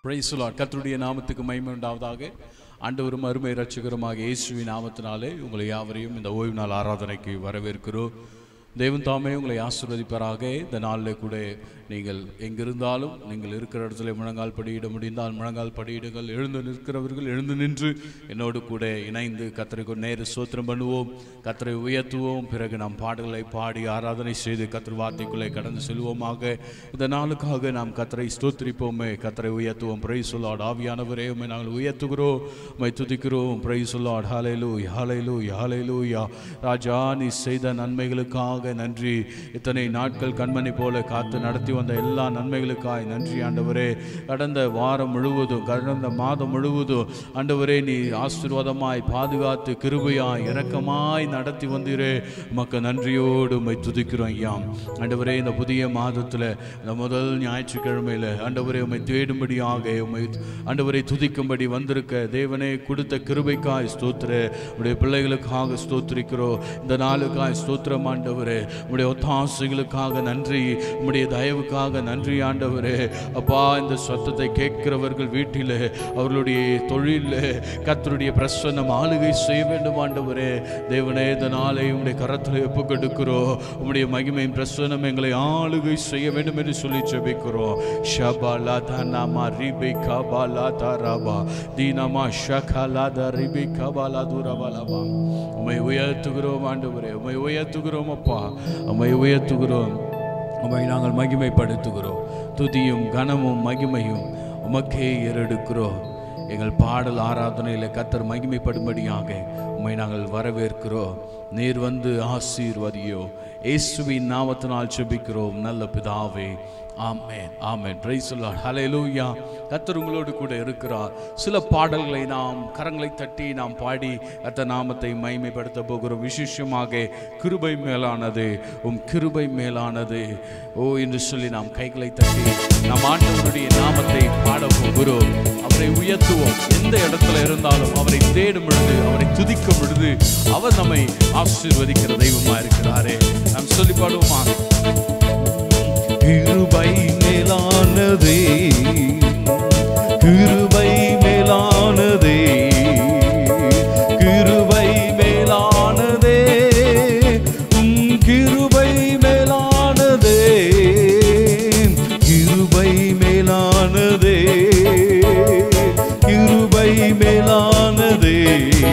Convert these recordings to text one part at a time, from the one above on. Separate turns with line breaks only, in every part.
Price கர்த்தருடைய நாமத்துக்கு மகிமை உண்டாவதாக ஆண்டவரும் அருமை ரட்சகருமாக இயேசுவின் நாமத்தினாலே உங்களை யாவரையும் இந்த ஓய்வு நாள் ஆராதனைக்கு வரவேற்கிறோம் தேவன் தாமே உங்களை ஆசீர்வதிப்பாராக இந்த நாளில் கூட நீங்கள் எங்கிருந்தாலும் நீங்கள் இருக்கிற இடத்துல முழங்கால் படியிட முடிந்தால் முழங்கால் படியிடுங்கள் எழுந்து நிற்கிறவர்கள் எழுந்து நின்று என்னோடு கூட இணைந்து கத்தரை நேரு சோத்திரம் பண்ணுவோம் கத்தரை உயர்த்துவோம் பிறகு நாம் பாடல்களை பாடி ஆராதனை செய்து கத்தர் வார்த்தைக்குள்ளே கடந்து செல்வோமாக இந்த நாளுக்காக நாம் கத்தரை ஸ்தோத்திரிப்போமே கத்தரை உயர்த்துவோம் பிரை சொல்லாட் ஆவியானவரே உம்மை நாங்கள் உயர்த்துகிறோம் உம்மை துதிக்கிறோம் பிரை சொல்லாட் ஹாலைலு ஹாலைலு ஹாலைலு யா ராஜா நீ செய்த நன்மைகளுக்காக நன்றி இத்தனை நாட்கள் கண்மணி போல காத்து நடத்தி வந்த எல்லா நன்மைகளுக்காய் நன்றி ஆண்டவரே கடந்த வாரம் முழுவதும் கடந்த மாதம் முழுவதும் ஆண்டவரே நீ ஆசீர்வாதமாய் பாதுகாத்து கிருபையாய் இரக்கமாய் நடத்தி வந்தீரே உமக்கு நன்றியோடு உம்மை துதிக்கிறோம் ஐயா ஆண்டவரே இந்த புதிய மாதத்தில் இந்த முதல் ஞாயிற்றுக்கிழமையில் ஆண்டவரே உம்மை தேடும்படியாக உம்மை ஆண்டவரை துதிக்கும்படி வந்திருக்க தேவனே கொடுத்த கிருபைக்காய் ஸ்தோத்திர உடைய பிள்ளைகளுக்காக ஸ்தோத்திரிக்கிறோம் இந்த நாளுக்காய் ஸ்தோத்திரம் ஆண்டவரே உடைய ஒத்தாசைகளுக்காக நன்றி உடைய தயவுக்காக நன்றி ஆண்டவரே அப்பா இந்த சத்தத்தை கேட்கிறவர்கள் வீட்டில் அவர்களுடைய தொழிலில் கத்தருடைய பிரசன்னம் ஆளுகை செய்ய வேண்டும் ஆண்டவரே தேவனே இந்த நாளை உடைய கரத்தில் ஒப்பு கொடுக்கிறோம் உம்முடைய மகிமையின் பிரசன்னம் எங்களை ஆளுகை செய்ய வேண்டும் என்று சொல்லி ஜெபிக்கிறோம் ஷபாலா தனாமா ரிபே கபாலா தாராபா தீனமா ஷகலா த ரிபே கபாலா தூரபாலாபா உம்மை உயர்த்துகிறோம் ஆண்டவரே உம்மை உயர்த்துகிறோம் அப்பா உம்மை உயர்த்துகிறோம் உம்மை நாங்கள் மகிமைப்படுத்துகிறோம் துதியும் கனமும் மகிமையும் உமக்கே ஏறெடுக்கிறோம் எங்கள் பாடல் ஆராதனையில் கத்தர் மகிமைப்படும்படியாக உம்மை நாங்கள் வரவேற்கிறோம் நீர் வந்து ஆசீர்வதியோ இயேசுவின் நாமத்தினால் செபிக்கிறோம் நல்ல பிதாவே ஆமென் ஆமென் பிரைஸ் ஹalleluya கத்தர் உங்களோடு கூட இருக்கிறார் சில பாடல்களை நாம் கரங்களை தட்டி நாம் பாடி கத்த நாமத்தை மகிமைப்படுத்த போகிறோம் விசேஷமாக கிருபை மேலானது உம் கிருபை மேலானது ஓ என்று சொல்லி நாம் கைகளை தட்டி நாம் ஆண்டவருடைய நாமத்தை பாட போகிறோம் அவரை உயர்த்துவோம் எந்த இடத்துல இருந்தாலும் அவரை தேடும் பொழுது அவரை துதிக்கும் பொழுது அவர் நம்மை ஆசீர்வதிக்கிற தெய்வமா இருக்கிறாரே நாம் சொல்லி பாடுவோமா
கிருபை மேலானதே கிருபை மேலானதே கிருபை மேலானதே உம் கிருபை மேலானதே கிருபை மேலானதே கிருபை மேலானதே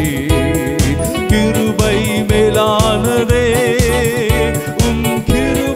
கிருபை மேலானதே உம் கிருபை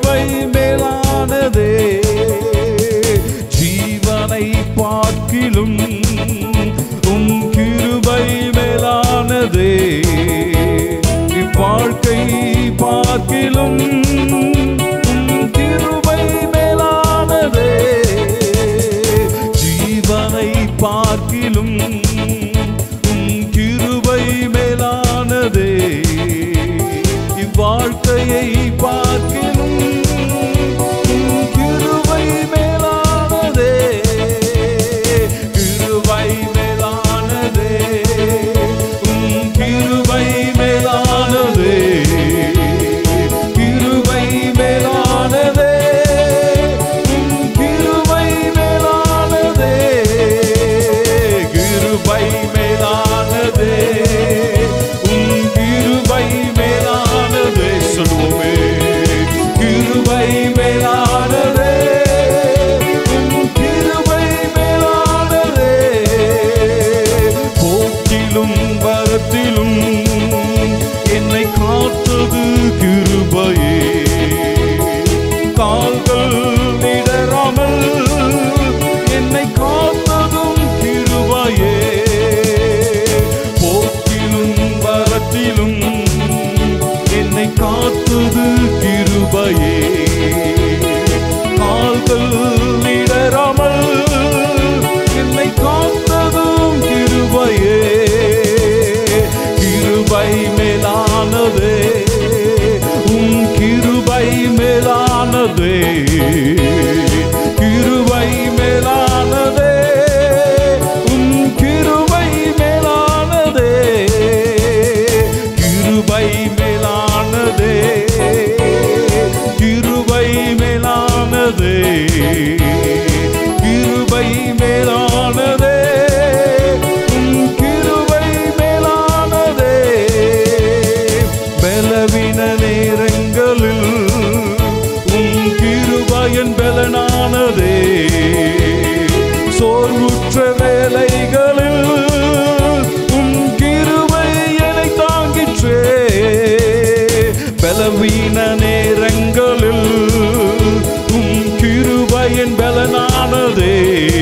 மேலானதே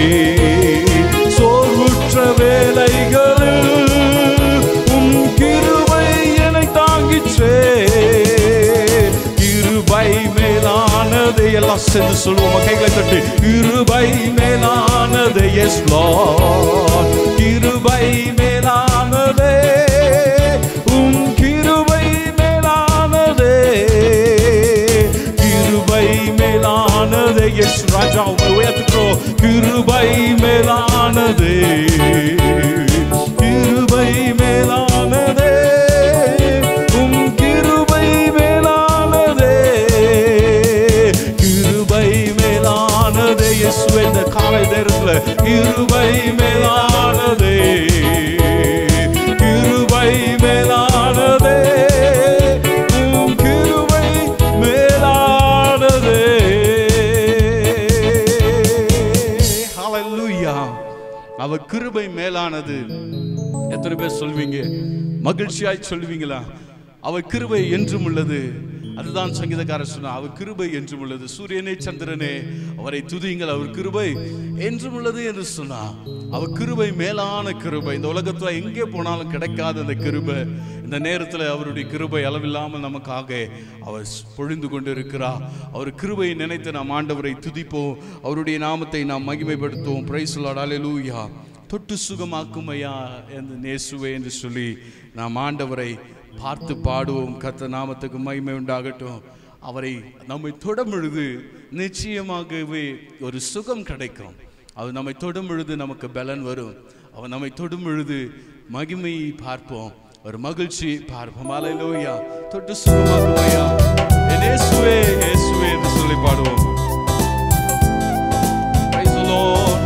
சோர்வுற்ற வேலைகளில் உம் கிருபை என்னை தாங்கிச்சே கிருபை மேலானது எல்லாம் சேர்ந்து சொல்லுவோம் கைகளை தட்டி கிருபை மேலானது எஸ் லார்ட் கிருபை மேலானதே உம் கிருபை மேலானதே கிருபை மேலானதே எஸ் ராஜா உமை உயர்த்துக்கிறோம் கிருபை மேலானதே கிருபை மேலானதே உம் கிருபை மேலானதே கிருபை மேலானதே இயேசுவே இந்த காலை நேரத்துல கிருபை மேலானதே கிருபை மேலானதே உம் கிருபை மேலானதே ஹalleluya
அவர் கிருபை மேலானது எத்தனை பேர் சொல்வீங்க மகிழ்ச்சியாய் சொல்வீங்களா அவர் கிருபை என்றும் உள்ளது அதுதான் சங்கீதக்காரர் சொன்னார் அவர் கிருபை என்றும் உள்ளது சூரியனே சந்திரனே அவரை துதியுங்கள் அவர் கிருபை என்றும் உள்ளது என்று சொன்னார் அவர் கிருபை மேலான கிருபை இந்த உலகத்துல எங்கே போனாலும் கிடைக்காத அந்த கிருபை இந்த நேரத்தில் அவருடைய கிருபை அளவில்லாமல் நமக்காக அவர் பொழிந்து கொண்டு இருக்கிறார் அவர் கிருபையை நினைத்து நாம் ஆண்டவரை துதிப்போம் அவருடைய நாமத்தை நாம் மகிமைப்படுத்துவோம் பிரைஸ் லூயா தொட்டு சுகமாக்கும் ஐயா என்று நேசுவே என்று சொல்லி நாம் ஆண்டவரை பார்த்து பாடுவோம் கத்த நாமத்துக்கு மகிமை உண்டாகட்டும் அவரை நம்மை தொடும் பொழுது நிச்சயமாகவே ஒரு சுகம் கிடைக்கும் அவர் நம்மை தொடும் பொழுது நமக்கு பலன் வரும் அவர் நம்மை தொடும் பொழுது மகிமையை பார்ப்போம் ஒரு மகிழ்ச்சி பார்ப்போம் அலையிலோயா தொட்டு சுகமாக்கும் ஐயா என் இயேசுவே இயேசுவே என்று சொல்லி பாடுவோம் Praise the Lord.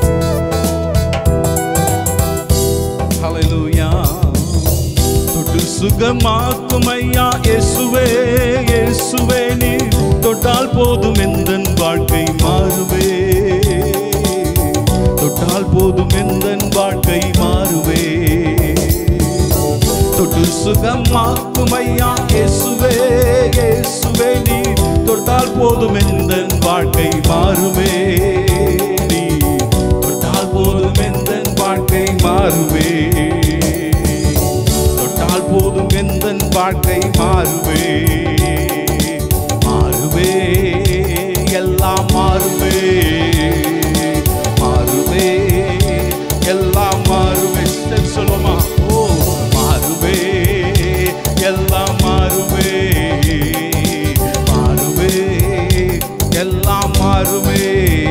Hallelujah.
தொட்டு சுகமாக்கும் ஐயா இயேசுவே இயேசுவே நீ தொட்டால் போதும் எந்த வாழ்க்கை மாறுவே தொட்டால் போதும் எந்த வாழ்க்கை மாறுவே தொட்டு சுகமாக்கும் ஐயா இயேசுவே இயேசுவே நீ தொட்டால் போதும் எந்த வாழ்க்கை மாறுவே நீ தொட்டால் போதும் எந்த வாழ்க்கை மாறுவே தொட்டால் போதும் எந்த வாழ்க்கை மாறுவே மாறுவே எல்லாம் மாறுவே மாறுவே எல்லாம் மாறுவே சரி சொல்லுமா ஓ மாறுவே எல்லாம் மாறுவே மாறுவே எல்லாம் மாறுவே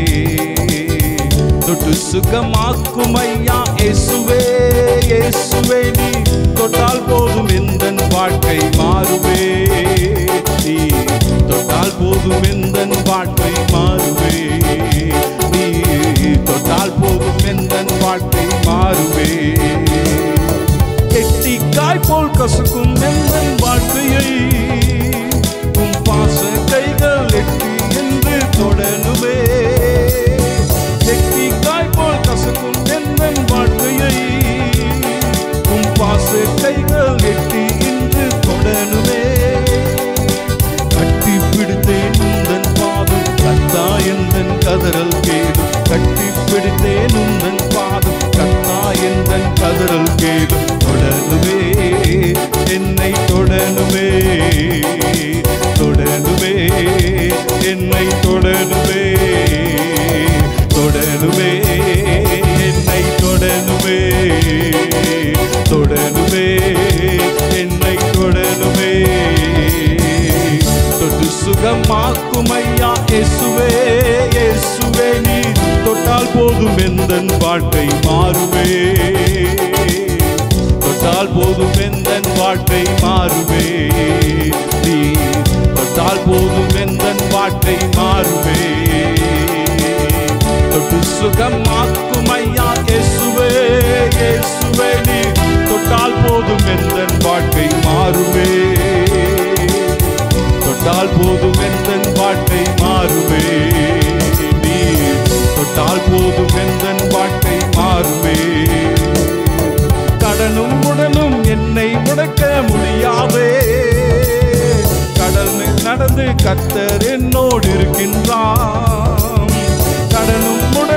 தொட்டு சுகமாக்கும் ஐயா இயேசுவே இயேசுவே நீ தொட்டால் போதும் எந்த வாழ்க்கை மாறுவே நீ தொட்டால் போதும் எந்த வாழ்க்கை மாறுவே நீ தொட்டால் போதும் எந்த வாழ்க்கை மாறுவே எட்டிக்காய் போல் கசக்கும் எந்த வாழ்க்கையை உன் பாச கைகள் எட்டி என்று தொடனுமே எட்டிக்காய் போல் கசக்கும் எந்த வாழ்க்கையை உன் பாச கைகள் எட்டி என்று தொடனுமே கட்டி பிடித்தேன் உந்தன் பாதம் கத்தா எந்தன் கதறல் கேடு கட்டி பிடித்தேன் உந்தன் பாதம் கத்தா எந்தன் கதறல் கேடு தொடருமே என்னை தொடருமே தொடருமே என்னை தொடருமே தொடருமே என்னை தொடருமே தொடருமே என்னை தொடருமே தொட்டு சுகமாக்கும் ஐயா இயேசுவே இயேசுவே நீ தொட்டால் போதும் எந்த வாழ்க்கை மாறுவே தொட்டால் போதும் எந்த வாழ்க்கை மாறுவே நீ தொட்டால் போதும் எந்த வாழ்க்கை மாறுவே தொட்டு சுகமாக்கும் ஐயா இயேசுவே இயேசுவே நீ தொட்டால் போதும் எந்த வாழ்க்கை மாறுவே தொட்டால் போதும் எந்த வாழ்க்கை மாறுவே நீ தொட்டால் போதும் எந்த வாழ்க்கை மாறுவே கடனும் உடனும் என்னை முடக்க முடியாதே கடல் மேல் நடந்து கத்தர் என்னோடு இருக்கின்றான் கடனும் உடனும்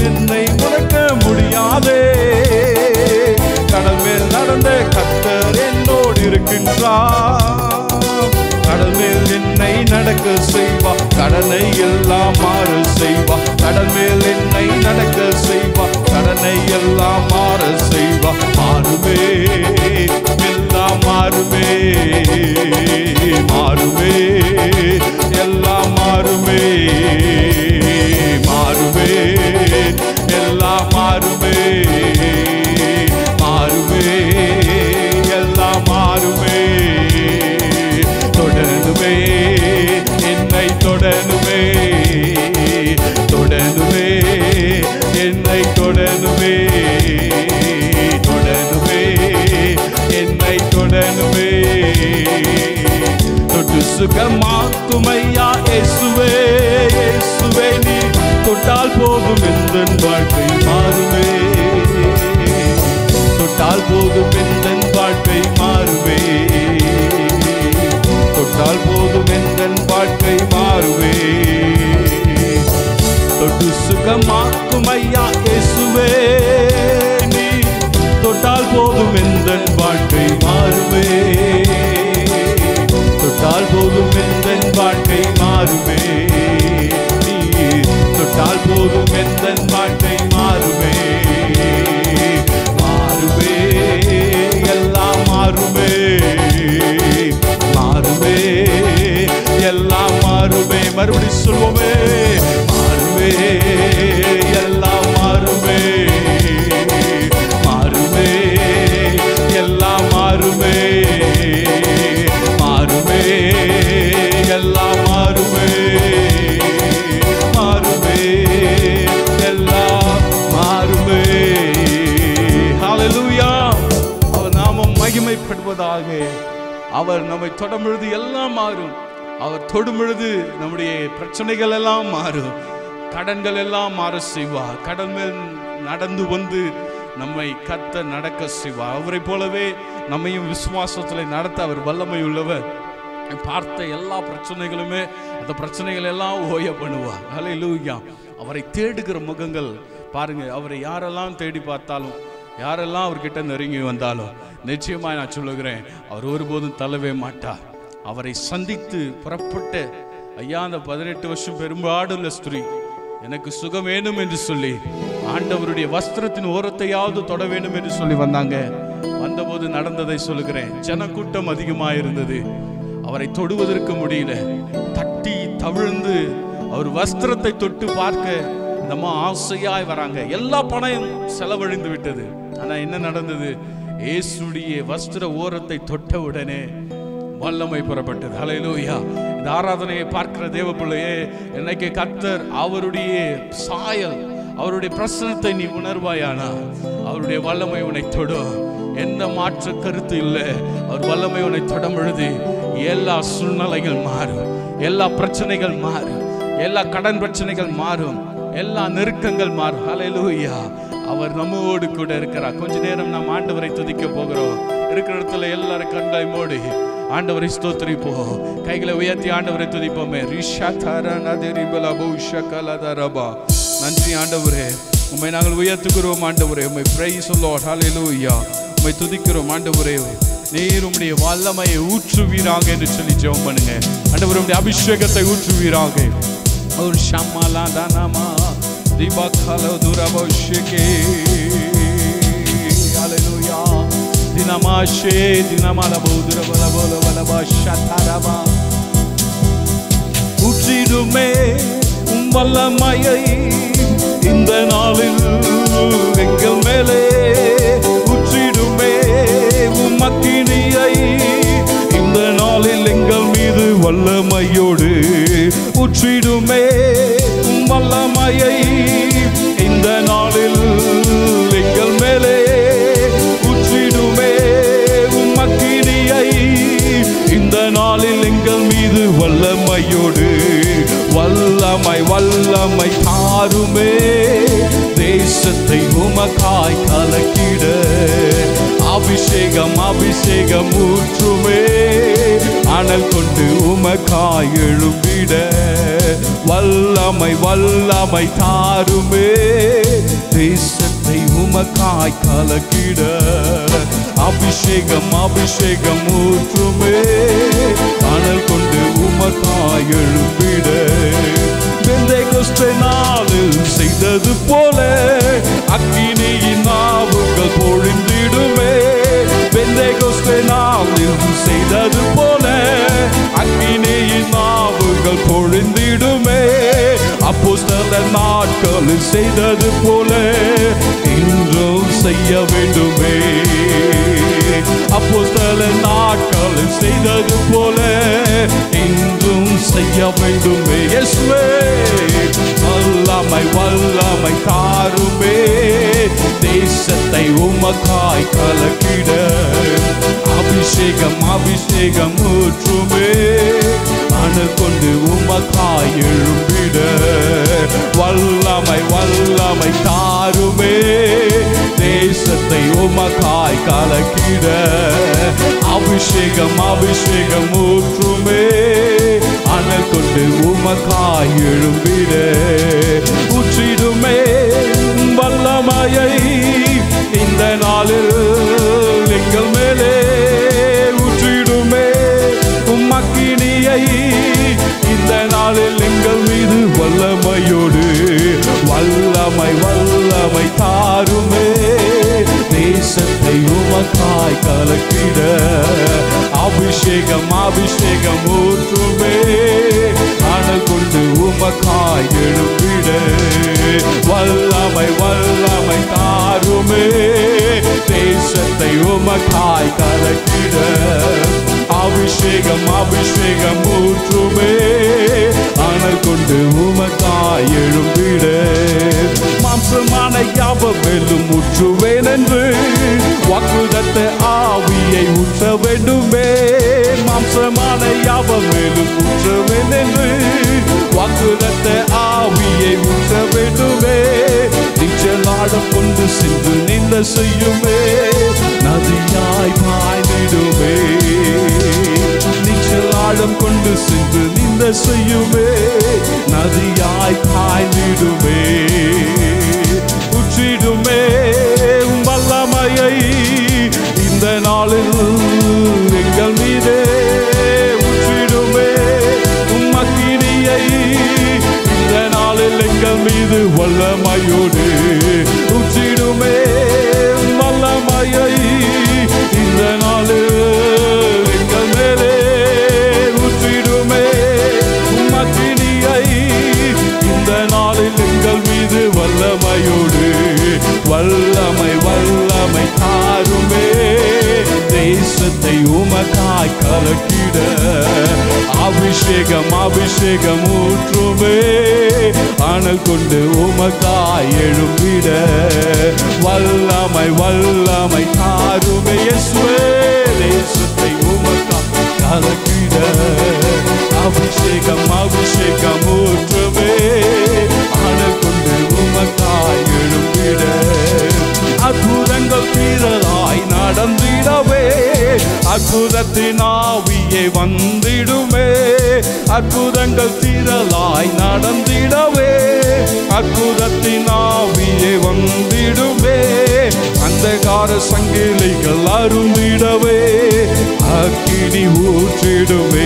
என்னை முடக்க முடியாதே கடல் மேல் நடந்த கத்தர் என்னோடு இருக்கின்றார் கடல் மேல் என்னை நடக்க செய்வா கடனை எல்லாம் மாற செய்வா கடல் மேல் என்னை நடக்க செய்வா கடனை எல்லாம் மாற செய்வா மாறுமே எல்லாம் மாறுமே மாறுமே எல்லாம் மாறுமே மாறுமே எல்லாம் மாறுமே மாறுமே எல்லாம் மாறுமே தொடருமே என்னை தொடருமே தொடருமே என்னை தொடருமே தொடருமே என்னை தொடருமே தொட்டு சுகமாக்கும் ஐயா இயேசுவே இயேசுவே நீ தொட்டால் போதும் எந்த வாழ்க்கை மாறுமே தொட்டால் போதும் எந்த வாழ்க்கை மாறுவே தொட்டால் போதும் எந்த வாழ்க்கை மாறுவே தொட்டு சுகமாக்கும் ஐயா இயேசுவே நீ தொட்டால் போதும் எந்த வாழ்க்கை மாறுவே தொட்டால் போதும் எந்த வாழ்க்கை மாறுமே நீ தொட்டால் போதும் எந்த வாழ்க்கை மாறுமே மாறுமே எல்லாம் மாறுமே மாறுமே எல்லாம் மாறுமே மறுபடி சொல்வோமே மாறுமே எல்லாம் மாறுமே மாறுமே எல்லாம் மாறுமே மாறுமே எல்லாம் மாறுமே மாறுமே எல்லாம் மாறுமே ஹalleluya அவர் நாமம் மகிமைப்படுவதாக அவர் நம்மை தொடும் பொழுது எல்லாம் மாறும் அவர் தொடும் பொழுது நம்முடைய பிரச்சனைகள் எல்லாம் மாறும் கடன்கள் எல்லாம் மாற செய்வார் கடன் மேல் நடந்து வந்து நம்மை கத்த நடக்க செய்வார் அவரை போலவே நம்மையும் விசுவாசத்தில் நடத்த அவர் வல்லமை உள்ளவர் பார்த்த எல்லா பிரச்சனைகளுமே அந்த பிரச்சனைகள் எல்லாம் ஓய பண்ணுவார் ஹalleluya அவரை தேடுகிற முகங்கள் பாருங்க அவரை யாரெல்லாம் தேடி பார்த்தாலும் யாரெல்லாம் அவர்கிட்ட நெருங்கி வந்தாலும் நிச்சயமாய் நான் சொல்லுகிறேன் அவர் ஒருபோதும் தள்ளவே மாட்டார் அவரை சந்தித்து புறப்பட்ட ஐயா அந்த பதினெட்டு வருஷம் பெரும்பாடுள்ள ஸ்திரீ எனக்கு சுகம் வேணும் என்று சொல்லி ஆண்டவருடைய வஸ்திரத்தின் ஓரத்தையாவது தொட வேண்டும் என்று சொல்லி வந்தாங்க வந்தபோது நடந்ததை சொல்லுகிறேன் ஜனக்கூட்டம் அதிகமாக இருந்தது அவரை தொடுவதற்கு முடியல தட்டி தவிழ்ந்து அவர் வஸ்திரத்தை தொட்டு பார்க்க நம்ம ஆசையாய் வராங்க எல்லா பணம் செலவழிந்து விட்டது ஆனா என்ன நடந்தது இயேசுடைய வஸ்திர ஓரத்தை தொட்ட உடனே வல்லமை புறப்பட்டது ஹalleluya இந்த ஆராதனையை பார்க்கிற தேவ பிள்ளையே இன்னைக்கு கர்த்தர் அவருடைய சாயல் அவருடைய பிரசனத்தை நீ உணர்வாயானா அவருடைய வல்லமை உன்னை தொடும் எந்த மாற்று கருத்து இல்லை அவர் வல்லமை உன்னை தொடும் பொழுது எல்லா சூழ்நிலைகள் மாறும் எல்லா பிரச்சனைகள் மாறும் எல்லா கடன் பிரச்சனைகள் மாறும் எல்லா நெருக்கங்கள் மாறும் ஹalleluya அவர் நம்மோடு கூட இருக்கிறார் கொஞ்ச நேரம் நாம் ஆண்டவரை துதிக்க போகிறோம் இருக்கிற இடத்துல எல்லாரும் கண்களை மூடி ஆண்டவரை ஸ்தோத்திரிப்போம் கைகளை உயர்த்தி ஆண்டவரை துதிப்போமே ரிஷா தரநதிரிபல பூஷகலதரபா நன்றி ஆண்டவரே உம்மை நாங்கள் உயர்த்துகிறோம் ஆண்டவரே உம்மை பிரைஸ் லார்ட் ஹalleluya உம்மை துதிக்கிறோம் ஆண்டவரே நீர் உம்முடைய வல்லமையை ஊற்றுவீராக என்று சொல்லி ஜெபம் பண்ணுங்க ஆண்டவர் உம்முடைய அபிஷேகத்தை ஊற்றுவீராக ஒரு ஷமாலா தானாமா திபக்கல துரபோஷிகே ஹalleluya தினமாஷே தினமல போதுர பல போல பலபா ஷதரபா ஊற்றிடுமே உம் வல்லமையை இந்த நாளில் எங்கள் மேலே ஊற்றிடுமே உம் அக்கினியை இந்த நாளில் எங்கள் மீது வல்லமையோடு ஊற்றிடுமே உம் வல்லமையை இந்த நாளில் எங்கள் மேலே ஊற்றிடுமே உம் அக்கினியை இந்த நாளில் எங்கள் மீது வல்லமையோடு வல்லமை வல்லமை தாருமே தேசத்தை உமக்காய் கலக்கிட அபிஷேகம் அபிஷேகம் ஊற்றுமே அனல் கொண்டு உமக்காய் எழும்பிட வல்லமை வல்லமை தாருமே தேசத்தை உமக்காய் கலக்கிட அபிஷேகம் அபிஷேகம் ஊற்றுமே அனல் கொண்டு உமக்காய் எழும்பிட வெந்தை கொஸ்ட நாளில் செய்தது போல அக்கினியின் நாவுகள் பொழிந்திடுமே வெந்தை கொஸ்ட நாளில் செய்தது போல அக்கினியின் நாவுகள் பொழிந்திடுமே அப்போஸ்தல நாட்களில் செய்தது போல இன்றும் செய்ய வேண்டுமே அப்போஸ்தல நாட்களில் செய்தது போல இன்றும் செய்ய வேண்டுமே இயேசுவே வல்லமை வல்லமை தாருமே தேசத்தை உமக்காய் கலக்கிட அபிஷேகம் அபிஷேகம் ஊற்றுமே அனல் கொண்டு உமக்காய் எழும்பிட வல்லமை வல்லமை தாருமே தேசத்தை உமக்காய் கலக்கிட அபிஷேகம் அபிஷேகம் ஊற்றுமே அனல் கொண்டு உமக்காய் எழும்பிட ஊற்றிடுமே வல்லமையை இந்த நாளில் எங்கள் மேலே ஊற்றிடுமே உம்மக்கினியை இந்த நாளில் எங்கள் மீது வல்லமையோடு வல்லமை வல்லமை தாருமே தேசத்தை உமக்காய் கலக்கிட அபிஷேகம் அபிஷேகம் ஊற்றுமே அனல் கொண்டு உமக்காய் எழுப்பிட வல்லமை வல்லமை தாருமே தேசத்தை உமக்காய் கலக்கிட அபிஷேகம் அபிஷேகம் ஊற்றுமே அனல் கொண்டு உமக்காய் எழும்பிட மாம்சமான யாவமெல்லும் ஊற்றுவேன் என்று வாக்குதத்த ஆவியை ஊற்ற வேண்டுமே மாம்சமான யாவமெல்லும் ஊற்றுவேன் என்று வாக்குதத்த ஆவியை ஊற்ற வேண்டுமே நிச்சலாடம் கொண்டு சென்று நின்ற செய்யுமே நதியாய் பாய்ந்திடுமே நீச்சலாடம் கொண்டு சென்று நின்ற செய்யுமே நதியாய் பாய்ந்திடுமே உற்றிடுமே உம் வல்லமையை இந்த நாளில் எங்கள் மீதே உற்றிடுமே உம் அக்கினியை இந்த நாளில் எங்கள் மீது வல்லமையோடு உற்றிடுமே உம் வல்லமையை இந்த நாளில் எங்கள் மேலே ஊற்றிடுமே உம் அக்கினியை இந்த நாளில் எங்கள் மீது வல்லமையோடு வல்லமை வல்லமை தாருமே தேசத்தை உமக்காய் கலக்கிட அபிஷேகம் அபிஷேகம் ஊற்றுமே அனல் கொண்டு உமக்காய் எழும்பிட வல்லமை வல்லமை தாருமே இயேசுவே தேசத்தை உமக்காய் கலக்கிட அபிஷேகம் அபிஷேகம் ஊற்றுமே அனல் கொண்டு உமக்காய் எழும்பிட அற்புதங்கள் தீரலாய் நடந்திடவே அற்புதத்தின் ஆவியே வந்திடுமே அற்புதங்கள் தீரலாய் நடந்திடவே அற்புதத்தின் ஆவியே வந்திடுமே அந்தகார சங்கிலிகள் அருந்திடவே அக்கினி ஊற்றிடுமே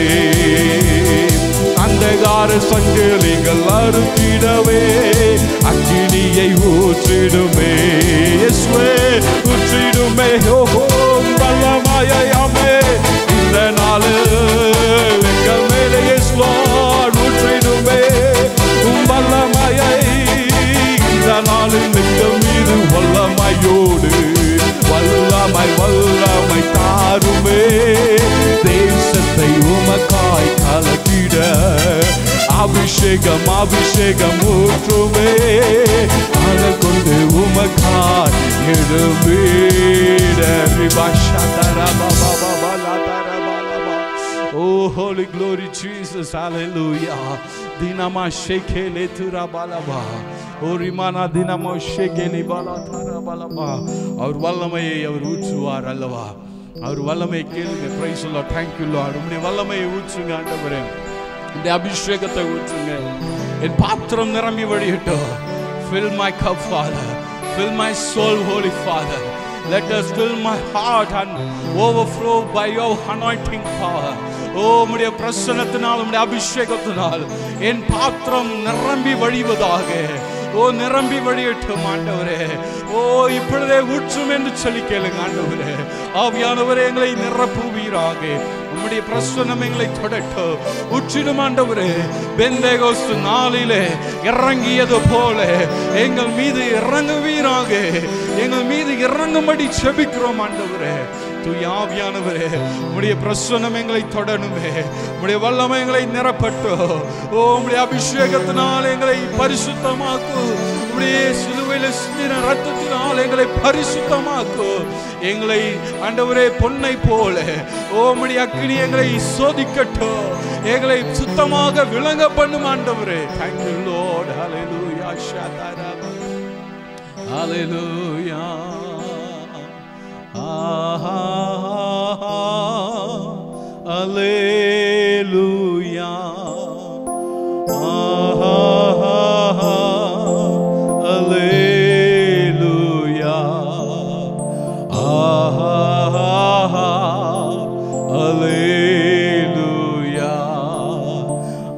அந்தகார சங்கிலிகள் அறுத்திடவே அக்கினியை ஊற்றிடுமே இயேசுவே ஊற்றிடுமே ஓஹோ வல்லமாயாமே இந்த நாளில் எங்கள் மேலே இயேசு Lord ஊற்றிடுமே உம் வல்லமையை இந்த நாளில் எங்கள் மீது வல்லமையோடு வல்லமை வல்லமை தாருமே தேசத்தை உமக்காய் கலக்கிட அபிஷேகம் அபிஷேகம் ஊற்றுமே அனல் கொண்டு உமக்காய் எழும்பீட Oh, holy glory, Jesus, hallelujah. Dinama shekele turabalaba. ஓரிமானா தினமோ ஷேகேலி Bala தாராபலமா அவர் வல்லமையை அவர் ஊற்றுவார் அல்லவா அவர் வல்லமை கேளுங்க பிரைஸ் சொல்லா தேங்க்யூ லார்ட் உங்களுடைய வல்லமையை ஊற்றுங்க ஆண்டவரே இந்த அபிஷேகத்தை ஊற்றுங்க என் பாத்திரம் நிரம்பி வழியட்டும் fill my cup father fill my soul holy father let us fill my heart and overflow by your anointing power ஓ உம்முடைய பிரசன்னத்தினால் உம்முடைய அபிஷேகத்தினால் என் பாத்திரம் நிரம்பி வழிவதாக ஓ நிரம்பி வழியட்டும் ஆண்டவரே ஓ இப்பொழுதே ஊற்றும் என்று சொல்லி கேளுங்க ஆண்டவரே ஆவியானவரே எங்களை நிரப்புவீராக உம்முடைய பிரசன்னம் எங்களை தொடட்டும் உற்றிடும் ஆண்டவரே பெந்தேகோஸ்து நாளிலே இறங்கியது போல எங்கள் மீது இறங்குவீராக எங்கள் மீது இறங்கும்படி செபிக்கிறோம் ஆண்டவரே தூயாவியானவரே உம்முடைய பிரசன்னம் எங்களை தொடணுமே உம்முடைய வல்லமை எங்களை நிரப்பட்டு ஓ உம்முடைய அபிஷேகத்தினால் எங்களை பரிசுத்தமாக்கு உம்முடைய சிலுவையில் சிந்தின ரத்தத்தினால் எங்களை பரிசுத்தமாக்கு எங்களை ஆண்டவரே பொன்னை போல ஓ உம்முடைய அக்கினி எங்களை சோதிக்கட்டும் எங்களை சுத்தமாக விளங்க பண்ணும் ஆண்டவரே தேங்க்யூ லோட் ஹalleluya ஷாதாரா hallelujah Alleluia. Alleluia. Alleluia.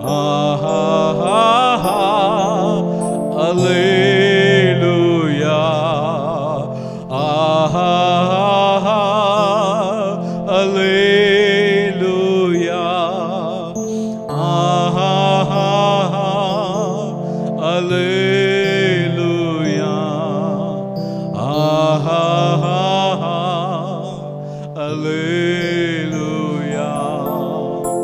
Alleluia. Alleluia. Alleluia. Alleluia.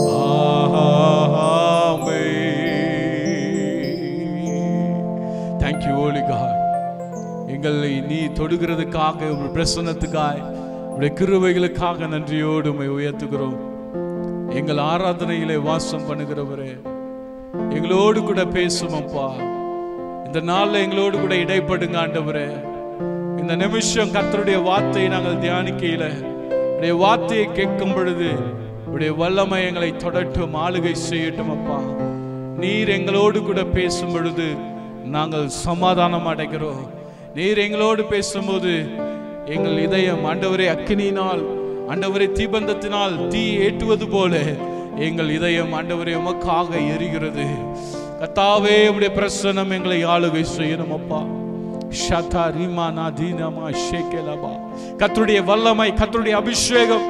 Amen. Thank you, Holy God. எங்களை நீ தொடுகிறதுக்காக உங்கள் பிரசன்னத்துக்காய் உடைய கிருபைகளுக்காக நன்றியோடு உம்மை உயர்த்துகிறோம் எங்கள் ஆராதனையிலே வாசம் பண்ணுகிறவரே எங்களோடு கூட பேசும் அப்பா இந்த நாள்ல எங்களோடு கூட இடைப்படுங்க ஆண்டவரே இந்த நிமிஷம் கர்த்தருடைய வார்த்தையை நாங்கள் தியானிக்கையில உடைய வார்த்தையை கேட்கும் பொழுது உடைய வல்லமை எங்களை தொடட்டும் ஆளுகை செய்யட்டும் அப்பா நீர் எங்களோடு கூட பேசும் பொழுது நாங்கள் சமாதானம் அடைகிறோம் நீர் எங்களோடு பேசும்போது எங்கள் இதயம் ஆண்டவரே அக்கினியினால் ஆண்டவரே தீபந்தத்தினால் தீ ஏற்றுவது போல எங்கள் இதயம் ஆண்டவரே உமக்காக எரிகிறது கத்தாவே உடைய பிரசனம் எங்களை ஆளுகை செய்யணும் அப்பா ஷதா ரீமா நாதீனமா ஷேக்கேலபா கர்த்தருடைய வல்லமை கர்த்தருடைய அபிஷேகம்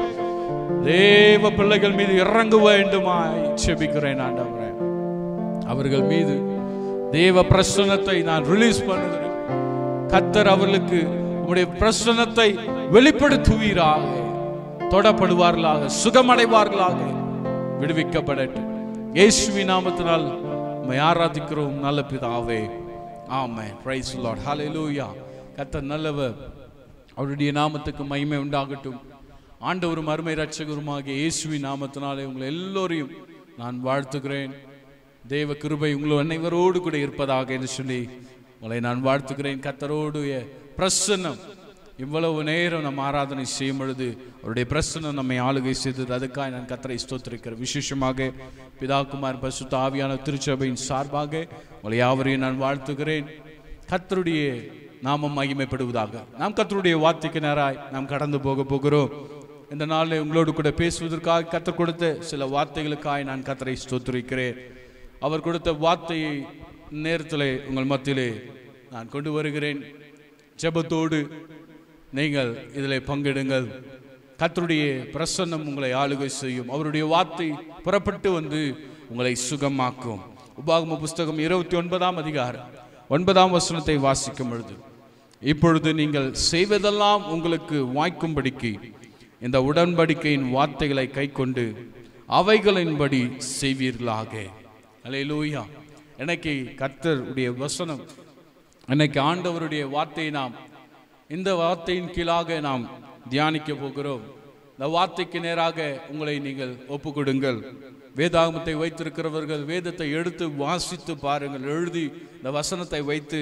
தேவ பிள்ளைகள் மீது இறங்க வேண்டுமாய் செபிக்கிறேன் ஆண்டவரே அவர்கள் மீது தேவ பிரசன்னத்தை நான் ரிலீஸ் பண்ணுகிறேன் கத்தர் அவர்களுக்கு உம்முடைய பிரசன்னத்தை வெளிப்படுத்துவீராக தொடப்படுவார்களாக சுகமடைவார்களாக விடுவிக்கப்படட்டும் இயேசுவி நாமத்தினால் உம்மை ஆராதிக்கிறோம் நல்ல பிதாவே ஆமென் பிரைஸ் லார்ட் ஹalleluya கர்த்தர் நல்லவர் அவருடைய நாமத்துக்கு மகிமை உண்டாகட்டும் ஆண்டவரும் அருமை ரட்சகருமாகிய இயேசுவின் நாமத்தினாலே உங்களை எல்லோரையும் நான் வாழ்த்துகிறேன் தேவ கிருபை உங்கள் அனைவரோடு கூட இருப்பதாக என்று சொல்லி உங்களை நான் வாழ்த்துகிறேன் கத்தரோடைய பிரசன்னம் இவ்வளவு நேரம் நம்ம ஆராதனை செய்யும் பொழுது அவருடைய பிரசன்னம் நம்மை ஆளுகை செய்தது அதுக்காக நான் கத்தரை ஸ்தோத்திரிக்கிறேன் விசேஷமாக பிதாகுமார் பசுத்த ஆவியான திருச்சபையின் சார்பாக உங்களை யாவரையும் நான் வாழ்த்துகிறேன் கத்தருடைய நாமம் மகிமைப்படுவதாக நாம் கத்தருடைய வார்த்தைக்கு நேராய் நாம் கடந்து போக போகிறோம் இந்த நாளில் உங்களோடு கூட பேசுவதற்காக கத்தர் கொடுத்த சில வார்த்தைகளுக்காக நான் கத்தரை ஸ்தோத்திரிக்கிறேன் அவர் கொடுத்த வார்த்தையை நேரத்திலே உங்கள் மத்தியிலே நான் கொண்டு வருகிறேன் ஜெபத்தோடு நீங்கள் இதில் பங்கெடுங்கள் கர்த்தருடைய பிரசன்னம் உங்களை ஆளுகை செய்யும் அவருடைய வார்த்தை புறப்பட்டு வந்து உங்களை சுகமாக்கும் உபாகம புஸ்தகம் இருபத்தி ஒன்பதாம் அதிகாரம் ஒன்பதாம் வசனத்தை வாசிக்கும் பொழுது இப்பொழுது நீங்கள் செய்வதெல்லாம் உங்களுக்கு வாய்க்கும்படிக்கு இந்த உடன்படிக்கையின் வார்த்தைகளை கைக்கொண்டு அவைகளின்படி செய்வீர்களாக அல்லேலூயா இன்னைக்கு கர்த்தருடைய வசனம் இன்னைக்கு ஆண்டவருடைய வார்த்தையை நாம் இந்த வார்த்தையின் கீழாக நாம் தியானிக்க போகிறோம் இந்த வார்த்தைக்கு நேராக உங்களை நீங்கள் ஒப்புக்கொடுங்கள் வேதாகமத்தை வைத்திருக்கிறவர்கள் வேதத்தை எடுத்து வாசித்து பாருங்கள் எழுதி இந்த வசனத்தை வைத்து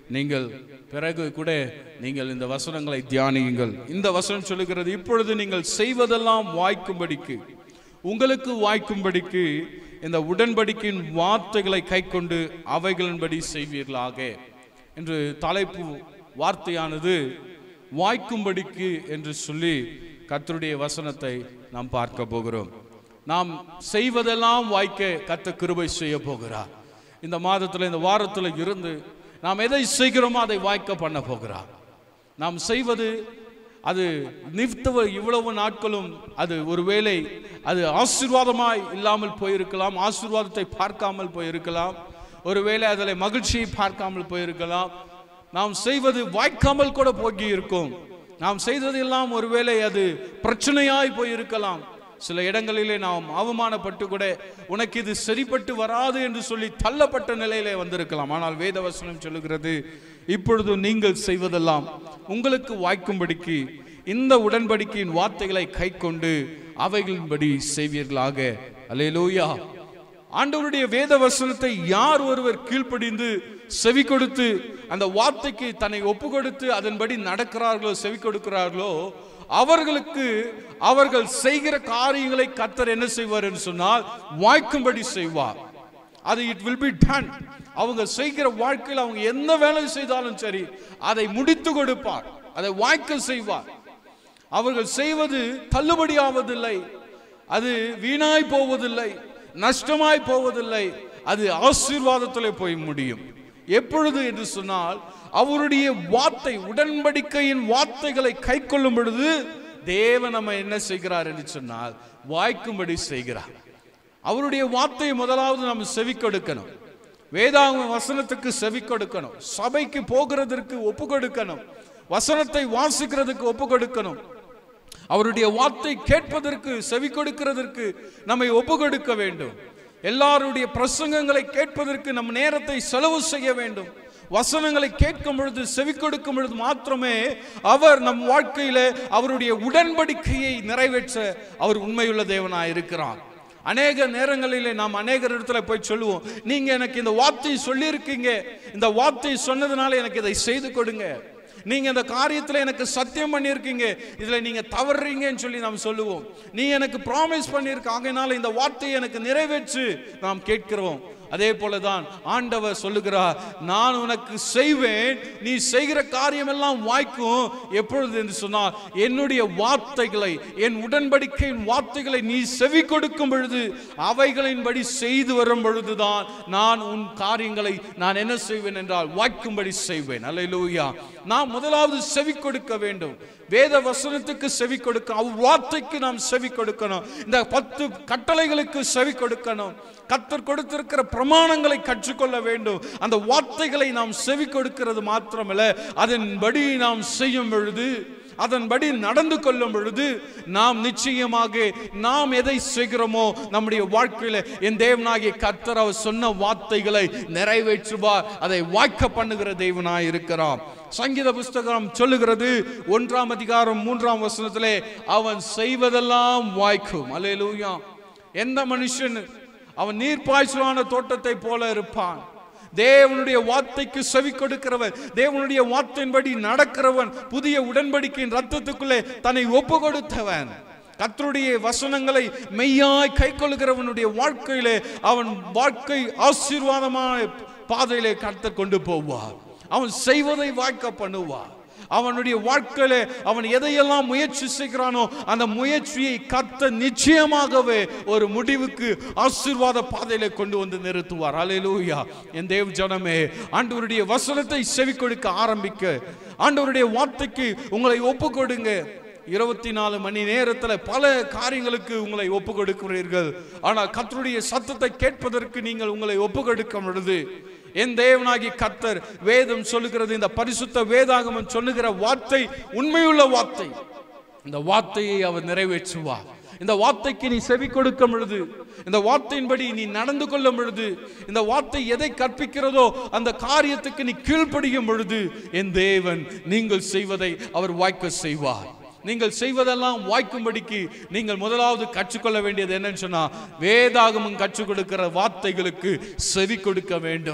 நீங்கள் பிறகு கூட நீங்கள் இந்த வசனங்களை தியானியுங்கள் இந்த வசனம் சொல்லுகிறது இப்பொழுது நீங்கள் செய்வதெல்லாம் வாய்க்கும்படிக்கு உங்களுக்கு வாய்க்கும்படிக்கு இந்த உடன்படிக்கையின் வார்த்தைகளை கைக்கொண்டு அவைகளின்படி செய்வீர்களாக என்று தலைப்பு வார்த்தையானது வாய்க்கும்படிக்கு என்று சொல்லி கர்த்தருடைய வசனத்தை நாம் பார்க்க போகிறோம் நாம் செய்வதெல்லாம் வாய்க்க கத்த கிருபை செய்ய போகிறார் இந்த மாதத்தில் இந்த வாரத்தில் இருந்து நாம் எதை செய்கிறோமோ அதை வாய்க்க பண்ண போகிறார் நாம் செய்வது அது நிறுத்தவ இவ்வளவு நாட்களும் அது ஒருவேளை அது ஆசீர்வாதமாய் இல்லாமல் போயிருக்கலாம் ஆசீர்வாதத்தை பார்க்காமல் போயிருக்கலாம் ஒருவேளை அதில் மகிழ்ச்சியை பார்க்காமல் போயிருக்கலாம் நாம் செய்வது வாய்க்காமல் கூட போகி இருக்கும் நாம் செய்ததெல்லாம் ஒருவேளை அது பிரச்சனையாய் போயிருக்கலாம் சில இடங்களிலே நாம் அவமானப்பட்டு கூட உனக்கு இது சரிப்பட்டு வராது என்று சொல்லி தள்ளப்பட்ட நிலையிலே வந்திருக்கலாம் ஆனால் வேதவசனம் சொல்லுகிறது இப்பொழுது நீங்கள் செய்வதெல்லாம் உங்களுக்கு வாய்க்கும்படிக்கு இந்த உடன்படிக்கையின் வார்த்தைகளை கைக்கொண்டு அவைகளின்படி செய்வீர்களாக அல்லேலூயா ஆண்டவருடைய வேத வசனத்தை யார் ஒருவர் கீழ்ப்படிந்து செவி கொடுத்து அந்த வார்த்தைக்கு தன்னை ஒப்பு கொடுத்து அதன்படி நடக்கிறார்களோ செவி கொடுக்கிறார்களோ அவர்களுக்கு அவர்கள் செய்கிற காரியங்களை கத்தர் என்ன செய்வார் என்று சொன்னால் வாய்க்கும்படி செய்வார் அது இட் வில் பி டன் அவங்க செய்கிற வாழ்க்கையில் அவங்க எந்த வேலை செய்தாலும் சரி அதை முடித்து கொடுப்பார் அதை வாய்க்க செய்வார் அவர்கள் செய்வது தள்ளுபடியாவதில்லை அது வீணாய் போவதில்லை நஷ்டமாய் போவதில்லை அது ஆசீர்வாதத்திலே போய் முடியும் எப்பொழுது என்று சொன்னால் அவருடைய வார்த்தை உடன்படிக்கையின் வார்த்தைகளை கை கொள்ளும் பொழுது தேவன் நம்ம என்ன செய்கிறார் என்று சொன்னால் வாய்க்கும்படி செய்கிறார் அவருடைய வார்த்தையை முதலாவது நம்ம செவி கொடுக்கணும் வேதாங்க வசனத்துக்கு செவி கொடுக்கணும் சபைக்கு போகிறதற்கு ஒப்பு கொடுக்கணும் வசனத்தை வாசிக்கிறதுக்கு ஒப்பு கொடுக்கணும் அவருடைய வார்த்தை கேட்பதற்கு செவி கொடுக்கிறதற்கு நம்மை ஒப்பு கொடுக்க வேண்டும் எல்லாருடைய பிரசங்கங்களை கேட்பதற்கு நம் நேரத்தை செலவு செய்ய வேண்டும் வசனங்களை கேட்கும் பொழுது செவி கொடுக்கும் பொழுது மாத்திரமே அவர் நம் வாழ்க்கையில அவருடைய உடன்படிக்கையை நிறைவேற்ற அவர் உண்மையுள்ள தேவனாய் இருக்கிறார் அநேக நேரங்களிலே நாம் அநேகர் இடத்துல போய் சொல்லுவோம் நீங்க எனக்கு இந்த வார்த்தை சொல்லியிருக்கீங்க இந்த வார்த்தை சொன்னதுனால எனக்கு இதை செய்து கொடுங்க நீங்க இந்த காரியத்துல எனக்கு சத்தியம் பண்ணியிருக்கீங்க இதுல நீங்க தவறுறீங்கன்னு சொல்லி நாம் சொல்லுவோம் நீ எனக்கு ப்ராமிஸ் பண்ணியிருக்க ஆகையினால இந்த வார்த்தையை எனக்கு நிறைவேற்று நாம் கேட்கிறோம் அதே போலதான் ஆண்டவர் சொல்லுகிறார் நான் உனக்கு செய்வேன் நீ செய்கிற காரியமெல்லாம் வாய்க்கும் எப்பொழுது என்று சொன்னால் என்னுடைய வார்த்தைகளை என் உடன்படிக்கையின் வார்த்தைகளை நீ செவி கொடுக்கும் பொழுது அவைகளின்படி செய்து வரும் பொழுதுதான் நான் உன் காரியங்களை நான் என்ன செய்வேன் என்றால் வாய்க்கும்படி செய்வேன் அல்லேலூயா நாம் முதலாவது செவி கொடுக்க வேண்டும் வேத வசனத்துக்கு செவி கொடுக்க அவர் வார்த்தைக்கு நாம் செவி கொடுக்கணும் இந்த பத்து கட்டளைகளுக்கு செவி கொடுக்கணும் கத்தர் கொடுத்திருக்கிற பிரமாணங்களை கற்றுக்கொள்ள வேண்டும் அந்த வார்த்தைகளை நாம் செவி கொடுக்கிறது மாத்திரமல்ல அதன்படி நாம் செய்யும் பொழுது அதன்படி நடந்து கொள்ளும் பொழுது நாம் நிச்சயமாக நாம் எதை செய்கிறோமோ நம்முடைய வாழ்க்கையில என் தேவனாகிய கர்த்தர் அவர் சொன்ன வார்த்தைகளை நிறைவேற்றுவார் அதை வாய்க்க பண்ணுகிற தேவனாய் இருக்கிறார் சங்கீத புஸ்தகம் சொல்லுகிறது ஒன்றாம் அதிகாரம் மூன்றாம் வசனத்திலே அவன் செய்வதெல்லாம் வாய்க்கும் அல்லேலூயா எந்த மனுஷன் அவன் நீர்ப்பாய்ச்சலான தோட்டத்தை போல இருப்பான் தேவனுடைய வார்த்தைக்கு செவி கொடுக்கிறவன் தேவனுடைய வார்த்தையின்படி நடக்கிறவன் புதிய உடன்படிக்கையின் ரத்தத்துக்குள்ளே தன்னை ஒப்பு கொடுத்தவன் கர்த்தருடைய வசனங்களை மெய்யாய் கை கொள்கிறவனுடைய வாழ்க்கையிலே அவன் வாழ்க்கை ஆசீர்வாதமான பாதையிலே கர்த்தர் கொண்டு போவார் அவன் செய்வதை வாய்க்க பண்ணுவார் அவனுடைய வாழ்க்கையில அவன் எதையெல்லாம் முயற்சி செய்கிறானோ அந்த முயற்சியை கத்த நிச்சயமாகவே ஒரு முடிவுக்கு ஆசீர்வாத பாதையில கொண்டு வந்து நிறுத்துவார் அலையலூயா என் தேவ ஜனமே ஆண்டவருடைய வசனத்தை செவி கொடுக்க ஆரம்பிக்க ஆண்டவருடைய வார்த்தைக்கு உங்களை ஒப்பு கொடுங்க இருபத்தி நாலு மணி நேரத்தில் பல காரியங்களுக்கு உங்களை ஒப்பு கொடுக்கிறீர்கள் ஆனால் கத்தருடைய சத்தத்தை கேட்பதற்கு நீங்கள் உங்களை ஒப்பு கொடுக்கும் பொழுது என் தேவனாகி கத்தர் வேதம் சொல்லுகிறது இந்த பரிசுத்த வேதாகமம் சொல்லுகிற வார்த்தை உண்மையுள்ள வார்த்தை இந்த வார்த்தையை அவர் நிறைவேற்றுவார் இந்த வார்த்தைக்கு நீ செவி கொடுக்கும் பொழுது இந்த வார்த்தையின்படி நீ நடந்து கொள்ளும் பொழுது இந்த வார்த்தை எதை கற்பிக்கிறதோ அந்த காரியத்துக்கு நீ கீழ்ப்படியும் பொழுது என் தேவன் நீங்கள் செய்வதை அவர் வாய்க்க செய்வார் நீங்கள் செய்வதெல்லாம் வாய்க்கும்படிக்கு நீங்கள் முதலாவது கற்றுக்கொள்ள வேண்டியது என்னன்னு சொன்னா வேதாகமம் கற்றுக் கொடுக்கிற வார்த்தைகளுக்கு செவி கொடுக்க வேண்டும்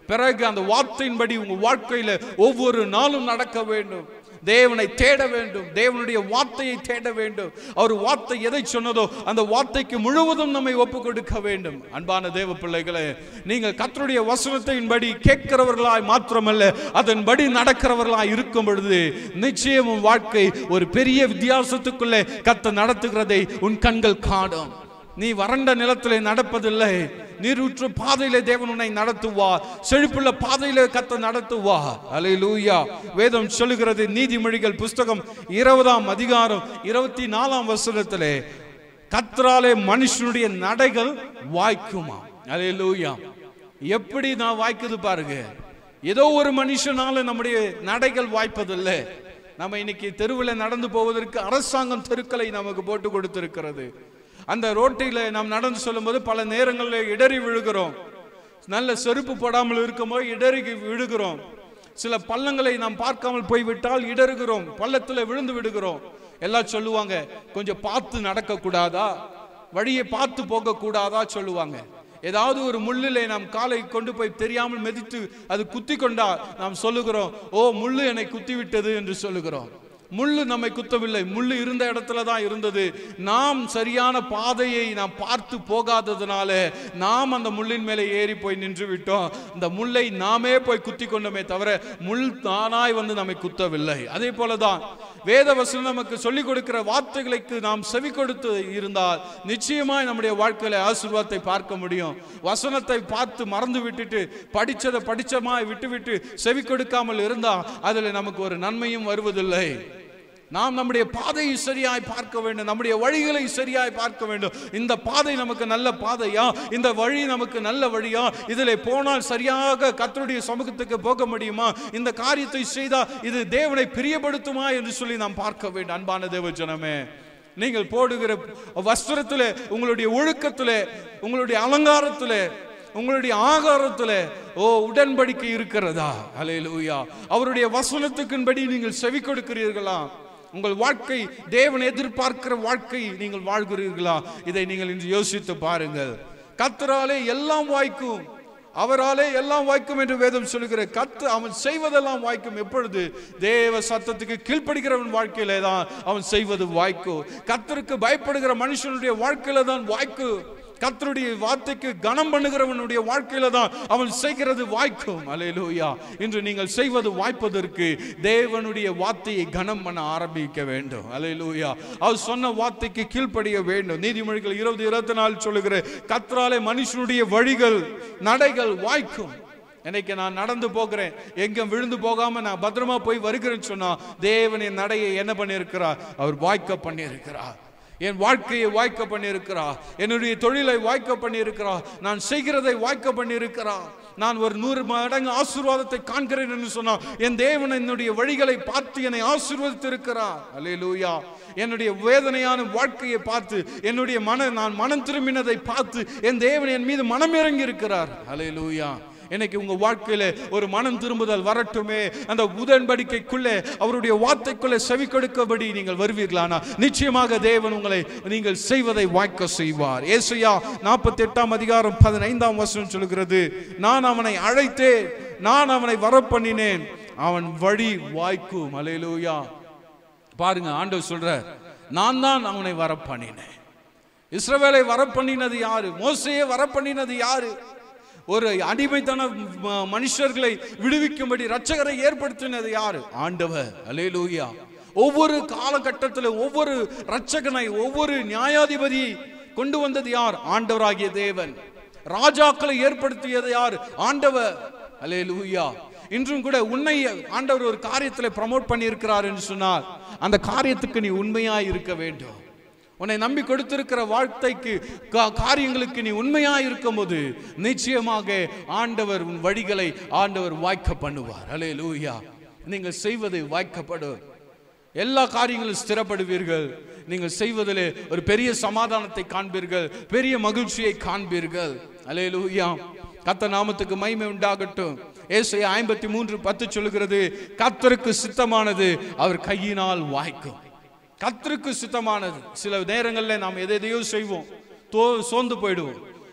பிறகு அந்த வார்த்தையின்படி உங்க வாழ்க்கையில ஒவ்வொரு நாளும் நடக்க வேண்டும் தேவனை தேட வேண்டும் தேவனுடைய வார்த்தையை தேட வேண்டும் அவர் வார்த்தை எதை சொன்னதோ அந்த வார்த்தைக்கு முழுவதும் நம்மை ஒப்பு கொடுக்க வேண்டும் அன்பான தேவ பிள்ளைகளே நீங்கள் கர்த்தருடைய வசனத்தின்படி கேட்கிறவர்களாய் மாத்திரமல்ல அதன்படி நடக்கிறவர்களாய் இருக்கும் பொழுது நிச்சயம் உன் வாழ்க்கை ஒரு பெரிய வித்தியாசத்துக்குள்ளே கத்த நடத்துகிறதை உன் கண்கள் காணும் நீ வறண்ட நிலத்திலே நடப்பதில்லை நீரூற்று பாதையிலே தேவன் உன்னை நடத்துவா செழிப்புள்ள பாதையிலே கத்த நடத்துவா அல்லேலூயா வேதம் சொல்லுகிறது நீதிமொழிகள் புஸ்தகம் இருபதாம் அதிகாரம் இருபத்தி நாலாம் வசனத்திலே கத்தராலே மனுஷனுடைய நடைகள் வாய்க்குமா அல்லேலூயா எப்படி நான் வாய்க்குது பாருங்க ஏதோ ஒரு மனுஷனால நம்முடைய நடைகள் வாய்ப்பதில்லை நம்ம இன்னைக்கு தெருவில் நடந்து போவதற்கு அரசாங்கம் தெருக்களை நமக்கு போட்டு கொடுத்திருக்கிறது அந்த ரோட்டில் நாம் நடந்து செல்லும்போது பல நேரங்களில் இடறி விழுகிறோம் நல்ல செருப்பு போடாமல் இருக்கும்போது இடறி விழுகிறோம் சில பள்ளங்களை நாம் பார்க்காமல் போய்விட்டால் இடறுகிறோம் பள்ளத்தில் விழுந்து விடுகிறோம் எல்லாம் சொல்லுவாங்க கொஞ்சம் பார்த்து நடக்க கூடாதா வழியை பார்த்து போக கூடாதா சொல்லுவாங்க ஏதாவது ஒரு முள்ளிலே நாம் காலை கொண்டு போய் தெரியாமல் மிதித்து அது குத்தி கொண்டா நாம் சொல்லுகிறோம் ஓ முள்ளு என்னை குத்தி விட்டது என்று சொல்லுகிறோம் முள்ளு நம்மை குத்தவில்லை முள்ளு இருந்த இடத்துல தான் இருந்தது நாம் சரியான பாதையை நாம் பார்த்து போகாததுனால நாம் அந்த முள்ளின் மேலே ஏறி போய் நின்று விட்டோம் இந்த முள்ளை நாமே போய் குத்தி கொண்டோமே தவிர முள் தானாய் வந்து நம்மை குத்தவில்லை அதே போலதான் வேத வசனம் நமக்கு சொல்லிக் கொடுக்கிற வார்த்தைகளுக்கு நாம் செவி கொடுத்து இருந்தால் நிச்சயமாய் நம்முடைய வாழ்க்கையில ஆசீர்வாதத்தை பார்க்க முடியும் வசனத்தை பார்த்து மறந்து விட்டுட்டு படிச்சதை படிச்சமாய் விட்டுவிட்டு செவி கொடுக்காமல் இருந்தா அதுல நமக்கு ஒரு நன்மையும் வருவதில்லை நாம் நம்முடைய பாதையை சரியாய் பார்க்க வேண்டும் நம்முடைய வழிகளை சரியாய் பார்க்க வேண்டும் இந்த பாதை நமக்கு நல்ல பாதையா இந்த வழி நமக்கு நல்ல வழியா இதில் போனால் சரியாக கர்த்தருடைய சமூகத்துக்கு போக முடியுமா இந்த காரியத்தை செய்தால் இது தேவனை பிரியப்படுத்துமா என்று சொல்லி நாம் பார்க்க வேண்டும் அன்பான தேவ ஜனமே நீங்கள் போடுகிற வஸ்திரத்திலே உங்களுடைய ஒழுக்கத்திலே உங்களுடைய அலங்காரத்திலே உங்களுடைய ஆகாரத்தில் ஓ உடன்படிக்கை இருக்கிறதா அலையலூயா அவருடைய வசனத்துக்கின்படி நீங்கள் செவி கொடுக்கிறீர்களா உங்கள் வாழ்க்கை தேவன் எதிர்பார்க்கிற வாழ்க்கை நீங்கள் வாழ்கிறீர்களா இதை நீங்கள் இன்று யோசித்து பாருங்கள் கத்தராலே எல்லாம் வாய்க்கும் அவராலே எல்லாம் வாய்க்கும் என்று வேதம் சொல்லுகிற கத்து அவன் செய்வதெல்லாம் வாய்க்கும் எப்பொழுது தேவ சத்தத்துக்கு கீழ்ப்படுகிறவன் வாழ்க்கையிலே தான் அவன் செய்வது வாய்க்கும் கத்தருக்கு பயப்படுகிற மனுஷனுடைய வாழ்க்கையில தான் வாய்க்கும் கர்த்தருடைய வார்த்தைக்கு கனம் பண்ணுகிறவனுடைய வாழ்க்கையில தான் அவன் செய்கிறது வாய்க்கும் அலையலூயா இன்று நீங்கள் செய்வது வாய்ப்பதற்கு தேவனுடைய வார்த்தையை கனம் பண்ண ஆரம்பிக்க வேண்டும் அலையலூயா அவர் சொன்ன வார்த்தைக்கு கீழ்ப்படிய வேண்டும் நீதிமொழிகள் இருபது இருபத்தி நாலு சொல்லுகிற கத்ராலே மனுஷனுடைய வழிகள் நடைகள் வாய்க்கும் இன்னைக்கு நான் நடந்து போகிறேன் எங்கும் விழுந்து போகாம நான் பத்திரமா போய் வருகிறேன்னு சொன்னா தேவனின் நடையை என்ன பண்ணியிருக்கிறார் அவர் வாய்க்க பண்ணியிருக்கிறார் என் வாழ்க்கையை வாய்க்க பண்ணியிருக்கிறார் என்னுடைய தொழிலை வாய்க்க பண்ணியிருக்கிறார் நான் செய்கிறதை வாய்க்க பண்ணியிருக்கிறார் நான் ஒரு நூறு மடங்கு ஆசீர்வாதத்தை காண்கிறேன் என்று சொன்னால் என் தேவன் என்னுடைய வழிகளை பார்த்து என்னை ஆசீர்வதித்திருக்கிறார் அல்லேலூயா என்னுடைய வேதனையான வாழ்க்கையை பார்த்து என்னுடைய மன நான் மனம் திரும்பினதை பார்த்து என் தேவன் என் மீது மனம் இறங்கி இருக்கிறார் அல்லேலூயா இன்னைக்கு உங்க வாழ்க்கையில ஒரு மனம் திரும்புதல் வரட்டுமே அந்த உடன்படிக்கைக்குள்ளே அவருடைய வார்த்தைக்குள்ளே செவி கொடுக்கபடி நீங்கள் வருவீர்களானா நிச்சயமாக தேவன் உங்களை நீங்கள் செய்வதை வாய்க்க செய்வார் ஏசையா நாற்பத்தி எட்டாம் அதிகாரம் பதினைந்தாம் வசனம் சொல்கிறது நான் அவனை அழைத்தேன் நான் அவனை வரப்பண்ணினேன் அவன் வழி வாய்க்கும் அலையிலூயா பாருங்க ஆண்டவர் சொல்ற நான் தான் அவனை வரப்பண்ணினேன் இஸ்ரவேலை வரப்பண்ணினது யாரு மோசையை வரப்பண்ணினது யாரு ஒரு அடிமைத்தன ம- மனுஷர்களை விடுவிக்கும்படி ரட்சகரை ஏற்படுத்தினது யாரு ஆண்டவர் அலேலூயா ஒவ்வொரு காலகட்டத்தில் ஒவ்வொரு ரட்சகனை ஒவ்வொரு நியாயாதிபதியை கொண்டு வந்தது யார் ஆண்டவராகிய தேவன் ராஜாக்களை ஏற்படுத்தியது யார் ஆண்டவர் அலேலூயா இன்றும் கூட உன்னை ஆண்டவர் ஒரு காரியத்தில் ப்ரமோட் பண்ணியிருக்கிறார் என்று சொன்னால் அந்த காரியத்துக்கு நீ உண்மையாய் இருக்க வேண்டும் உன்னை நம்பி கொடுத்திருக்கிற வாழ்க்கைக்கு கா- காரியங்களுக்கு நீ உண்மையா இருக்கும்போது நிச்சயமாக ஆண்டவர் உன் வழிகளை ஆண்டவர் வாய்க்க பண்ணுவார் அலே லூயா நீங்கள் செய்வது வாய்க்கப்படும் எல்லா காரியங்களும் ஸ்திரப்படுவீர்கள் நீங்கள் செய்வதிலே ஒரு பெரிய சமாதானத்தை காண்பீர்கள் பெரிய மகிழ்ச்சியை காண்பீர்கள் அலே லூயா கத்த நாமத்துக்கு மகிமை உண்டாகட்டும் ஏசாயா ஐம்பத்தி மூன்று பத்து சொல்லுகிறது கத்தருக்கு சித்தமானது அவர் கையினால் வாய்க்கும் கர்த்தருக்கு சித்தமானது சில நேரங்களில் நாம் எதை எதையோ செய்வோம் தோ சோர்ந்து போயிடுவோம்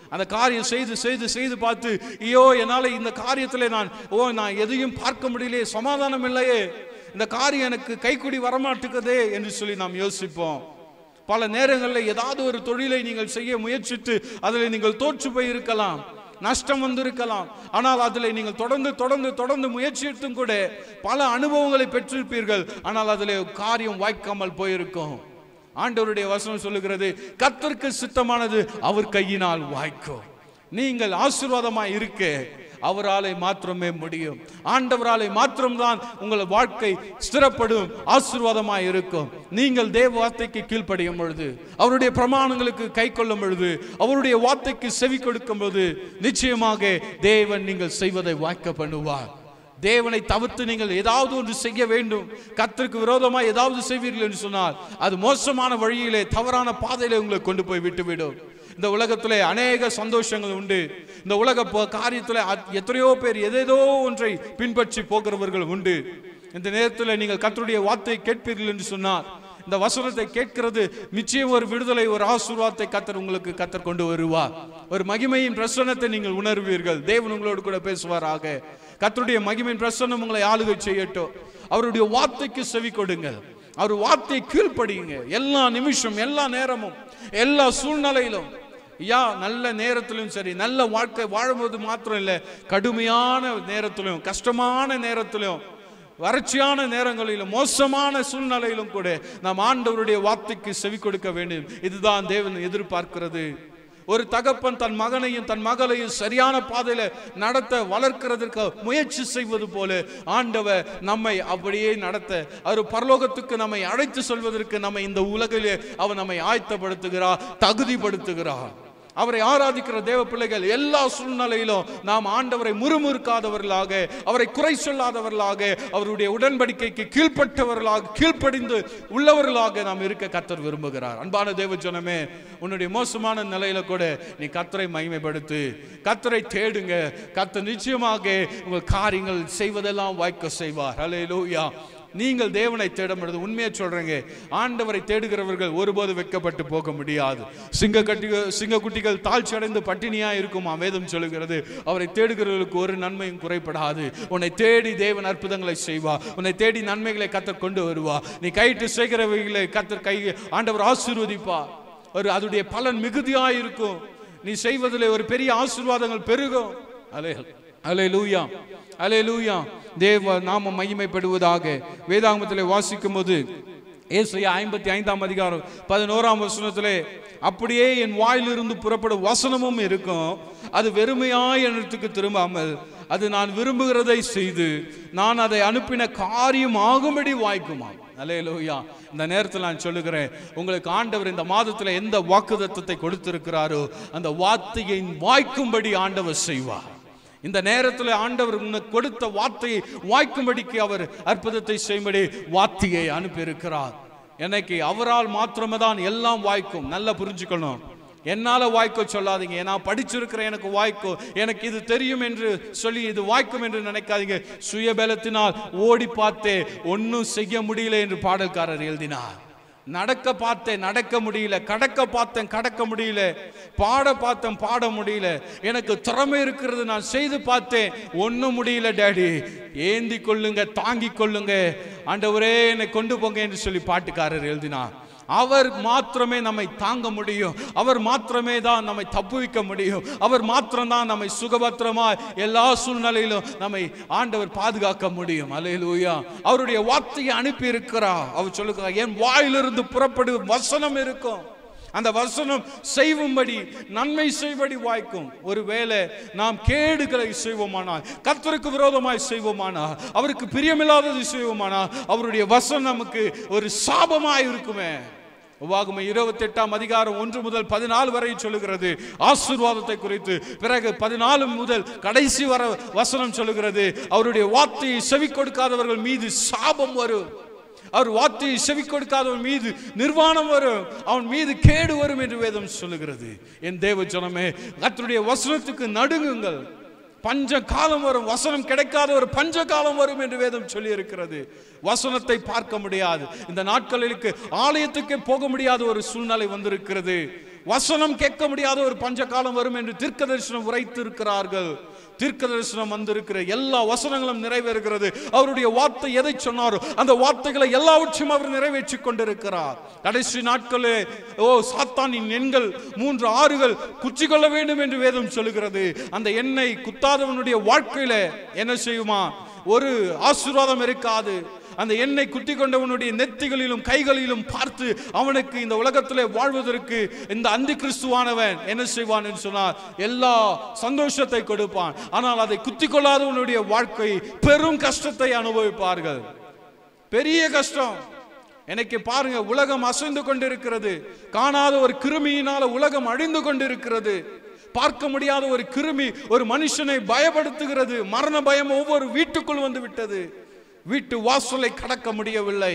அந்த காரியம் செய்து செய்து செய்து பார்த்து ஐயோ என்னால் இந்த காரியத்தில் நான் ஓ நான் எதையும் பார்க்க முடியலையே சமாதானம் இல்லையே இந்த காரியம் எனக்கு கைக்குடி வரமாட்டுக்குதே என்று சொல்லி நாம் யோசிப்போம் பல நேரங்களில் ஏதாவது ஒரு தொழிலை நீங்கள் செய்ய முயற்சித்து அதில் நீங்கள் தோற்று போயிருக்கலாம் நஷ்டம் வந்திருக்கலாம் ஆனால் அதில் நீங்கள் தொடர்ந்து தொடர்ந்து தொடர்ந்து முயற்சித்தும் கூட பல அனுபவங்களை பெற்றிருப்பீர்கள் ஆனால் அதில் காரியம் வாய்க்காமல் போயிருக்கும் ஆண்டவருடைய வசனம் சொல்லுகிறது கர்த்தருக்கு சித்தமானது அவர் கையினால் வாய்க்கும் நீங்கள் ஆசீர்வாதமாய் இருக்க அவராலே மாத்திரமே முடியும் ஆண்டவராலே மாத்திரம்தான் உங்கள் வாழ்க்கை ஸ்திரப்படும் ஆசீர்வாதமாய் இருக்கும் நீங்கள் தேவ வார்த்தைக்கு கீழ்ப்படியும் பொழுது அவருடைய பிரமாணங்களுக்கு கை கொள்ளும் பொழுது அவருடைய வார்த்தைக்கு செவி கொடுக்கும் பொழுது நிச்சயமாக தேவன் நீங்கள் செய்வதை வாய்க்க பண்ணுவார் தேவனை தவிர்த்து நீங்கள் ஏதாவது ஒன்று செய்ய வேண்டும் கர்த்தருக்கு விரோதமாக ஏதாவது செய்வீர்கள் என்று சொன்னால் அது மோசமான வழியிலே தவறான பாதையிலே உங்களை கொண்டு போய் விட்டுவிடும் இந்த உலகத்திலே அநேக சந்தோஷங்கள் உண்டு இந்த உலக ப- காரியத்திலே அத்- எத்தனையோ பேர் எதேதோ ஒன்றை பின்பற்றி போகிறவர்கள் உண்டு இந்த நேரத்தில் நீங்கள் கர்த்தருடைய வார்த்தை கேட்பீர்கள் என்று சொன்னார் இந்த வசனத்தை கேட்கிறது நிச்சயம் ஒரு விடுதலை ஒரு ஆசீர்வாதத்தை கத்தர் உங்களுக்கு கத்தர் கொண்டு வருவார் ஒரு மகிமையின் பிரசன்னத்தை நீங்கள் உணர்வீர்கள் தேவன் உங்களோடு கூட பேசுவாராக கர்த்தருடைய மகிமையின் பிரசன்னம் உங்களை ஆளுகை செய்யட்டும் அவருடைய வார்த்தைக்கு செவி கொடுங்கள் அவர் வார்த்தையை கீழ்ப்படியுங்க எல்லா நிமிஷம் எல்லா நேரமும் எல்லா சூழ்நிலையிலும் யா நல்ல நேரத்திலும் சரி நல்ல வாழ்க்கை வாழும்போது மாத்திரம் இல்லை கடுமையான நேரத்திலும் கஷ்டமான நேரத்திலும் வறட்சியான நேரங்களிலும் மோசமான சூழ்நிலையிலும் கூட நாம் ஆண்டவருடைய வார்த்தைக்கு செவி கொடுக்க வேண்டும் இதுதான் தேவன் எதிர்பார்க்கிறது ஒரு தகப்பன் தன் மகனையும் தன் மகளையும் சரியான பாதையில நடத்த வளர்க்கிறதற்கு முயற்சி செய்வது போல ஆண்டவர் நம்மை அப்படியே நடத்த அவர் பரலோகத்துக்கு நம்மை அழைத்து சொல்வதற்கு நம்மை இந்த உலகிலே அவர் நம்மை ஆயத்தப்படுத்துகிறார் தகுதிப்படுத்துகிறார் அவரை ஆராதிக்கிற தேவ பிள்ளைகள் எல்லா சூழ்நிலையிலும் நாம் ஆண்டவரை முறுமுறுக்காதவர்களாக அவரை குறை சொல்லாதவர்களாக அவருடைய உடன்படிக்கைக்கு கீழ்ப்பட்டவர்களாக கீழ்ப்படிந்து உள்ளவர்களாக நாம் இருக்க கத்தர் விரும்புகிறார் அன்பான தேவ ஜனமே உன்னுடைய மோசமான நிலையில கூட நீ கத்தரை மகிமைப்படுத்து கத்தரை தேடுங்க கத்தர் நிச்சயமாக உங்கள் காரியங்கள் செய்வதெல்லாம் வாய்க்க செய்வார் ஹalleluya நீங்கள் தேவனை தேடும் பொழுது உண்மையை சொல்றேங்க ஆண்டவரை தேடுகிறவர்கள் ஒருபோது வெட்கப்பட்டு போக முடியாது சிங்க கட்டி சிங்கக்குட்டிகள் தாழ்ச்சி அடைந்து பட்டினியா இருக்குமா வேதம் சொல்லுகிறது அவரை தேடுகிறவர்களுக்கு ஒரு நன்மையும் குறைபடாது உன்னை தேடி தேவன் அற்புதங்களை செய்வா உன்னை தேடி நன்மைகளை கத்தர் கொண்டு வருவா நீ கையிட்டு செய்கிறவைகளை கத்தர் கை ஆண்டவர் ஆசீர்வதிப்பா ஒரு அதுடைய பலன் மிகுதியா இருக்கும் நீ செய்வதில் ஒரு பெரிய ஆசீர்வாதங்கள் பெருகும் அலே அலே லூயா அலே லூயா தேவ நாம மகிமைப்படுவதாக வேதாகமத்திலே வாசிக்கும் போது ஏசையா ஐம்பத்தி ஐந்தாம் அதிகாரம் பதினோராம் வசனத்திலே அப்படியே என் வாயிலிருந்து புறப்படும் வசனமும் இருக்கும் அது வெறுமையாய் என்னத்துக்கு திரும்பாமல் அது நான் விரும்புகிறதை செய்து நான் அதை அனுப்பின காரியம் ஆகும்படி வாய்க்குமா அலையலோயா இந்த நேரத்தில் நான் சொல்லுகிறேன் உங்களுக்கு ஆண்டவர் இந்த மாதத்தில் எந்த வாக்குதத்தத்தை கொடுத்திருக்கிறாரோ அந்த வார்த்தையை வாய்க்கும்படி ஆண்டவர் செய்வார் இந்த நேரத்தில் ஆண்டவர் உனக்கு கொடுத்த வார்த்தையை வாய்க்கும்படிக்கு அவர் அற்புதத்தை செய்யும்படி வார்த்தையை அனுப்பியிருக்கிறார் எனக்கு அவரால் மாத்திரமே தான் எல்லாம் வாய்க்கும் நல்லா புரிஞ்சுக்கணும் என்னால வாய்க்க சொல்லாதீங்க நான் படிச்சிருக்கிறேன் எனக்கு வாய்க்கும் எனக்கு இது தெரியும் என்று சொல்லி இது வாய்க்கும் என்று நினைக்காதீங்க சுயபலத்தினால் ஓடி பார்த்தே ஒன்றும் செய்ய முடியல என்று பாடல்காரர் எழுதினார் நடக்க பார்த்தேன் நடக்க முடியல கடக்க பார்த்தேன் கடக்க முடியல பாட பார்த்தேன் பாட முடியல எனக்கு திறமை இருக்கிறது நான் செய்து பார்த்தேன் ஒன்றும் முடியல டேடி ஏந்தி கொள்ளுங்க தாங்கி கொள்ளுங்க ஆண்டவரே என்னை கொண்டு போங்க என்று சொல்லி பாட்டுக்காரர் எழுதினார் அவர் மாத்திரமே நம்மை தாங்க முடியும் அவர் மாத்திரமே தான் நம்மை தப்புவிக்க முடியும் அவர் மாத்திரம்தான் நம்மை சுகபத்திரமாய் எல்லா சூழ்நிலையிலும் நம்மை ஆண்டவர் பாதுகாக்க முடியும் அலையிலூயா அவருடைய வார்த்தையை அனுப்பி இருக்கிறார் அவர் சொல்லுகிறார் என் வாயிலிருந்து புறப்படும் வசனம் இருக்கும் அந்த வசனம் செய்வும்படி நன்மை செய்வடி வாய்க்கும் ஒருவேளை நாம் கேடுகளை செய்வோமானால் கர்த்தருக்கு விரோதமாய் செய்வோமானால் அவருக்கு பிரியமில்லாதது செய்வோமானால் அவருடைய வசனம் நமக்கு ஒரு சாபமாய் இருக்குமே உபாகமம் இருபத்தி எட்டாம் அதிகாரம் ஒன்று முதல் பதினாலு வரை சொல்லுகிறது ஆசீர்வாதத்தை குறித்து பிறகு பதினாலு முதல் கடைசி வர வசனம் சொல்லுகிறது அவருடைய வார்த்தையை செவி கொடுக்காதவர்கள் மீது சாபம் வரும் அவர் வார்த்தையை செவி கொடுக்காதவன் மீது நிர்வாணம் வரும் அவன் மீது கேடு வரும் என்று வேதம் சொல்லுகிறது என் தேவ ஜனமே கர்த்தருடைய வசனத்துக்கு நடுங்குங்கள் பஞ்ச காலம் வரும் வசனம் கிடைக்காத ஒரு பஞ்ச காலம் வரும் என்று வேதம் சொல்லி இருக்கிறது வசனத்தை பார்க்க முடியாது இந்த நாட்களுக்கு ஆலயத்துக்கே போக முடியாத ஒரு சூழ்நிலை வந்திருக்கிறது வசனம் கேட்க முடியாத ஒரு பஞ்ச காலம் வரும் என்று தீர்க்க தரிசனம் உரைத்து இருக்கிறார்கள் தீர்க்க தரிசனம் வந்திருக்கிற எல்லா வசனங்களும் நிறைவேறுகிறது அவருடைய வார்த்தை எதை சொன்னாரோ அந்த வார்த்தைகளை எல்லாவற்றையும் அவர் நிறைவேற்றி கொண்டிருக்கிறார் கடைசி நாட்களே ஓ சாத்தானின் எண்கள் மூன்று ஆறுகள் குச்சி கொள்ள வேண்டும் என்று வேதம் சொல்லுகிறது அந்த எண்ணெய் குத்தாதவனுடைய வாழ்க்கையில என்ன செய்யுமா ஒரு ஆசீர்வாதம் இருக்காது அந்த எண்ணெய் குத்தி கொண்டவனுடைய நெத்திகளிலும் கைகளிலும் பார்த்து அவனுக்கு இந்த உலகத்திலே வாழ்வதற்கு இந்த அந்தி கிறிஸ்துவானவன் என்ன செய்வான் என்று சொன்னார் எல்லா சந்தோஷத்தை கொடுப்பான் ஆனால் அதை குத்தி கொள்ளாதவனுடைய வாழ்க்கை பெரும் கஷ்டத்தை அனுபவிப்பார்கள் பெரிய கஷ்டம் எனக்கு பாருங்க உலகம் அசைந்து கொண்டிருக்கிறது காணாத ஒரு கிருமியினால உலகம் அழிந்து கொண்டிருக்கிறது பார்க்க முடியாத ஒரு கிருமி ஒரு மனுஷனை பயப்படுத்துகிறது மரண பயம் ஒவ்வொரு வீட்டுக்குள் வந்து விட்டது வீட்டு வாசலை கடக்க முடியவில்லை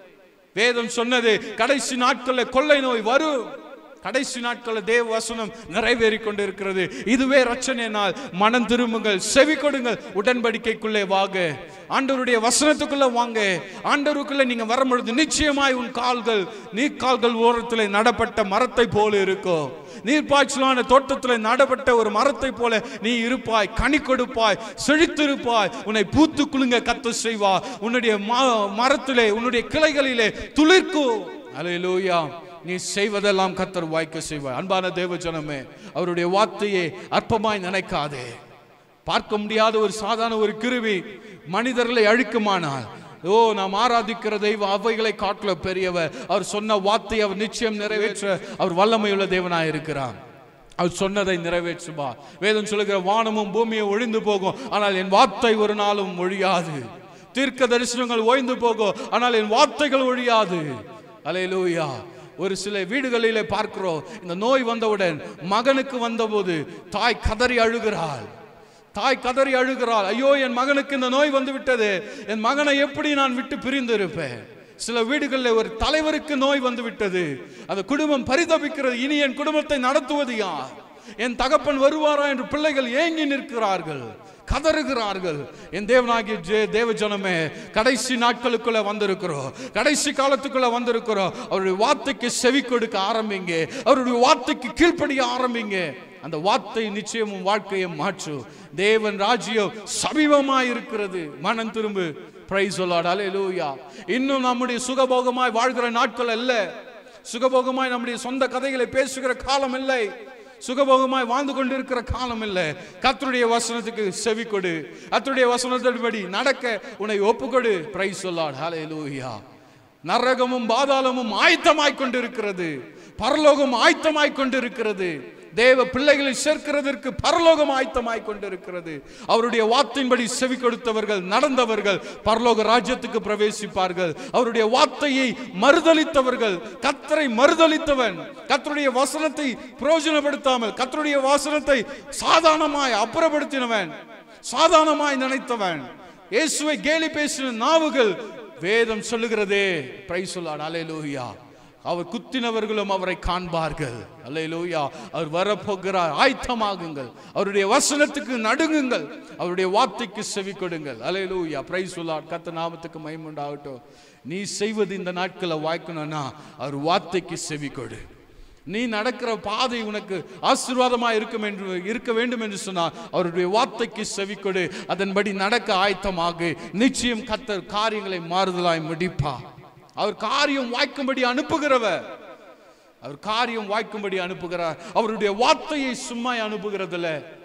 வேதம் சொன்னது கடைசி நாட்களில் கொள்ளை நோய் வரும் கடைசி நாட்களில் தேவ வசனம் நிறைவேறி கொண்டிருக்கிறது இதுவே ரச்சனை நாள் மனம் திரும்புங்கள் செவி கொடுங்கள் உடன்படிக்கைக்குள்ளே வாங்க ஆண்டவருடைய வசனத்துக்குள்ள வாங்க ஆண்டவருக்குள்ள நீங்க வரும்பொழுது நிச்சயமாய் உன் கால்கள் நீர்க்கால்கள் ஓரத்தில் நடப்பட்ட மரத்தை போல இருக்கும் நீர்ப்பாய்ச்சலான தோட்டத்தில் நடப்பட்ட ஒரு மரத்தை போல நீ இருப்பாய் கனி கொடுப்பாய் செழித்திருப்பாய் உன்னை பூத்து குலுங்க கத்த செய்வா உன்னுடைய ம- மரத்திலே உன்னுடைய கிளைகளிலே துளிர்க்கும் அல்லேலூயா நீ செய்வதெல்லாம் கத்தர் வாய்க்க செய்வாய் அன்பான தேவ ஜனமே அவருடைய வார்த்தையை அற்பமாய் நினைக்காதே பார்க்க முடியாத ஒரு சாதாரண ஒரு கிருவி மனிதர்களை அழிக்குமானால் ஓ நாம் ஆராதிக்கிற தெய்வம் அவைகளை காட்டில பெரியவர் அவர் சொன்ன வார்த்தை அவர் நிச்சயம் நிறைவேற்ற அவர் வல்லமையுள்ள தேவனாய் இருக்கிறார் அவர் சொன்னதை நிறைவேற்றுவா வேதம் சொல்லுகிற வானமும் பூமியும் ஒழிந்து போகும் ஆனால் என் வார்த்தை ஒரு நாளும் ஒழியாது தீர்க்க தரிசனங்கள் ஓய்ந்து போகும் ஆனால் என் வார்த்தைகள் ஒழியாது அலையலூயா ஒரு சில வீடுகளிலே பார்க்கிறோம் இந்த நோய் வந்தவுடன் மகனுக்கு வந்தபோது தாய் கதறி அழுகிறாள் தாய் கதறி அழுகிறாள் ஐயோ என் மகனுக்கு இந்த நோய் வந்து விட்டது என் மகனை எப்படி நான் விட்டு பிரிந்து இருப்பேன் சில வீடுகளில் ஒரு தலைவருக்கு நோய் வந்து விட்டது அந்த குடும்பம் பரிதபிக்கிறது இனி என் குடும்பத்தை நடத்துவது யார் என் தகப்பன் வருவாரா என்று பிள்ளைகள் ஏங்கி நிற்கிறார்கள் கதறுகிறார்கள் என் தேவனாகிய ஜே- தேவ ஜனமே கடைசி நாட்களுக்குள்ள வந்திருக்கிறோம் கடைசி காலத்துக்குள்ள வந்திருக்கிறோம் அவருடைய வார்த்தைக்கு செவி கொடுக்க ஆரம்பிங்க அவருடைய வார்த்தைக்கு கீழ்ப்படிய ஆரம்பிங்க அந்த வார்த்தை நிச்சயமும் வாழ்க்கையை மாற்றும் தேவன் ராஜ்யம் சமீபமாய் இருக்கிறது மனம் திரும்பு பிரைஸ் சொல்லாடாலே லூயா இன்னும் நம்முடைய சுகபோகமாய் வாழ்கிற நாட்கள் அல்ல சுகபோகமாய் நம்முடைய சொந்த கதைகளை பேசுகிற காலம் இல்லை சுகபோகமாய் வாழ்ந்து கொண்டிருக்கிற காலம் இல்லை கர்த்தருடைய வசனத்துக்கு செவி கொடு கர்த்தருடைய வசனத்தின்படி நடக்க உன்னை ஒப்புக்கொடு பிரைஸ் சொல்லாட் ஹalleluya நரகமும் பாதாளமும் ஆயத்தமாய் கொண்டிருக்கிறது பரலோகம் ஆயத்தமாய் கொண்டிருக்கிறது தேவ பிள்ளைகளை சேர்க்கிறதற்கு பரலோகம் ஆயத்தமாய் கொண்டிருக்கிறது அவருடைய வார்த்தையின்படி செவி கொடுத்தவர்கள் நடந்தவர்கள் பரலோக ராஜ்யத்துக்கு பிரவேசிப்பார்கள் அவருடைய வார்த்தையை மறுதலித்தவர்கள் கத்தரை மறுதலித்தவன் கத்தருடைய வசனத்தை பிரயோஜனப்படுத்தாமல் கத்தருடைய வசனத்தை சாதாரணமாய் அப்புறப்படுத்தினவன் சாதாரணமாய் நினைத்தவன் இயேசுவை கேலி பேசின நாவுகள் வேதம் சொல்லுகிறதே பிரைஸ் சொல்லான் அலையலூயா அவர் குத்தினவர்களும் அவரை காண்பார்கள் அல்லேலூயா அவர் வரப்போகிறார் ஆயத்தமாகுங்கள் அவருடைய வசனத்துக்கு நடுங்குங்கள் அவருடைய வார்த்தைக்கு செவி கொடுங்கள் அல்லேலூயா பிரைஸ் சொல்லாட் கத்த நாமத்துக்கு மயமுண்டாகட்டும் நீ செய்வது இந்த நாட்களை வாய்க்கணும்னா அவர் வார்த்தைக்கு செவி கொடு நீ நடக்கிற பாதை உனக்கு ஆசீர்வாதமாக இருக்கும் என்று இருக்க வேண்டும் என்று சொன்னால் அவருடைய வார்த்தைக்கு செவிக்கொடு அதன்படி நடக்க ஆயத்தமாக நிச்சயம் கத்தர் காரியங்களை மாறுதலாய் முடிப்பா அவர் காரியம் வாய்க்கும்படி அனுப்புகிறவர் அவர் காரியம் வாய்க்கும்படி அனுப்புகிறார் அவருடைய வார்த்தையை சும்மா அனுப்புகிறதில்ல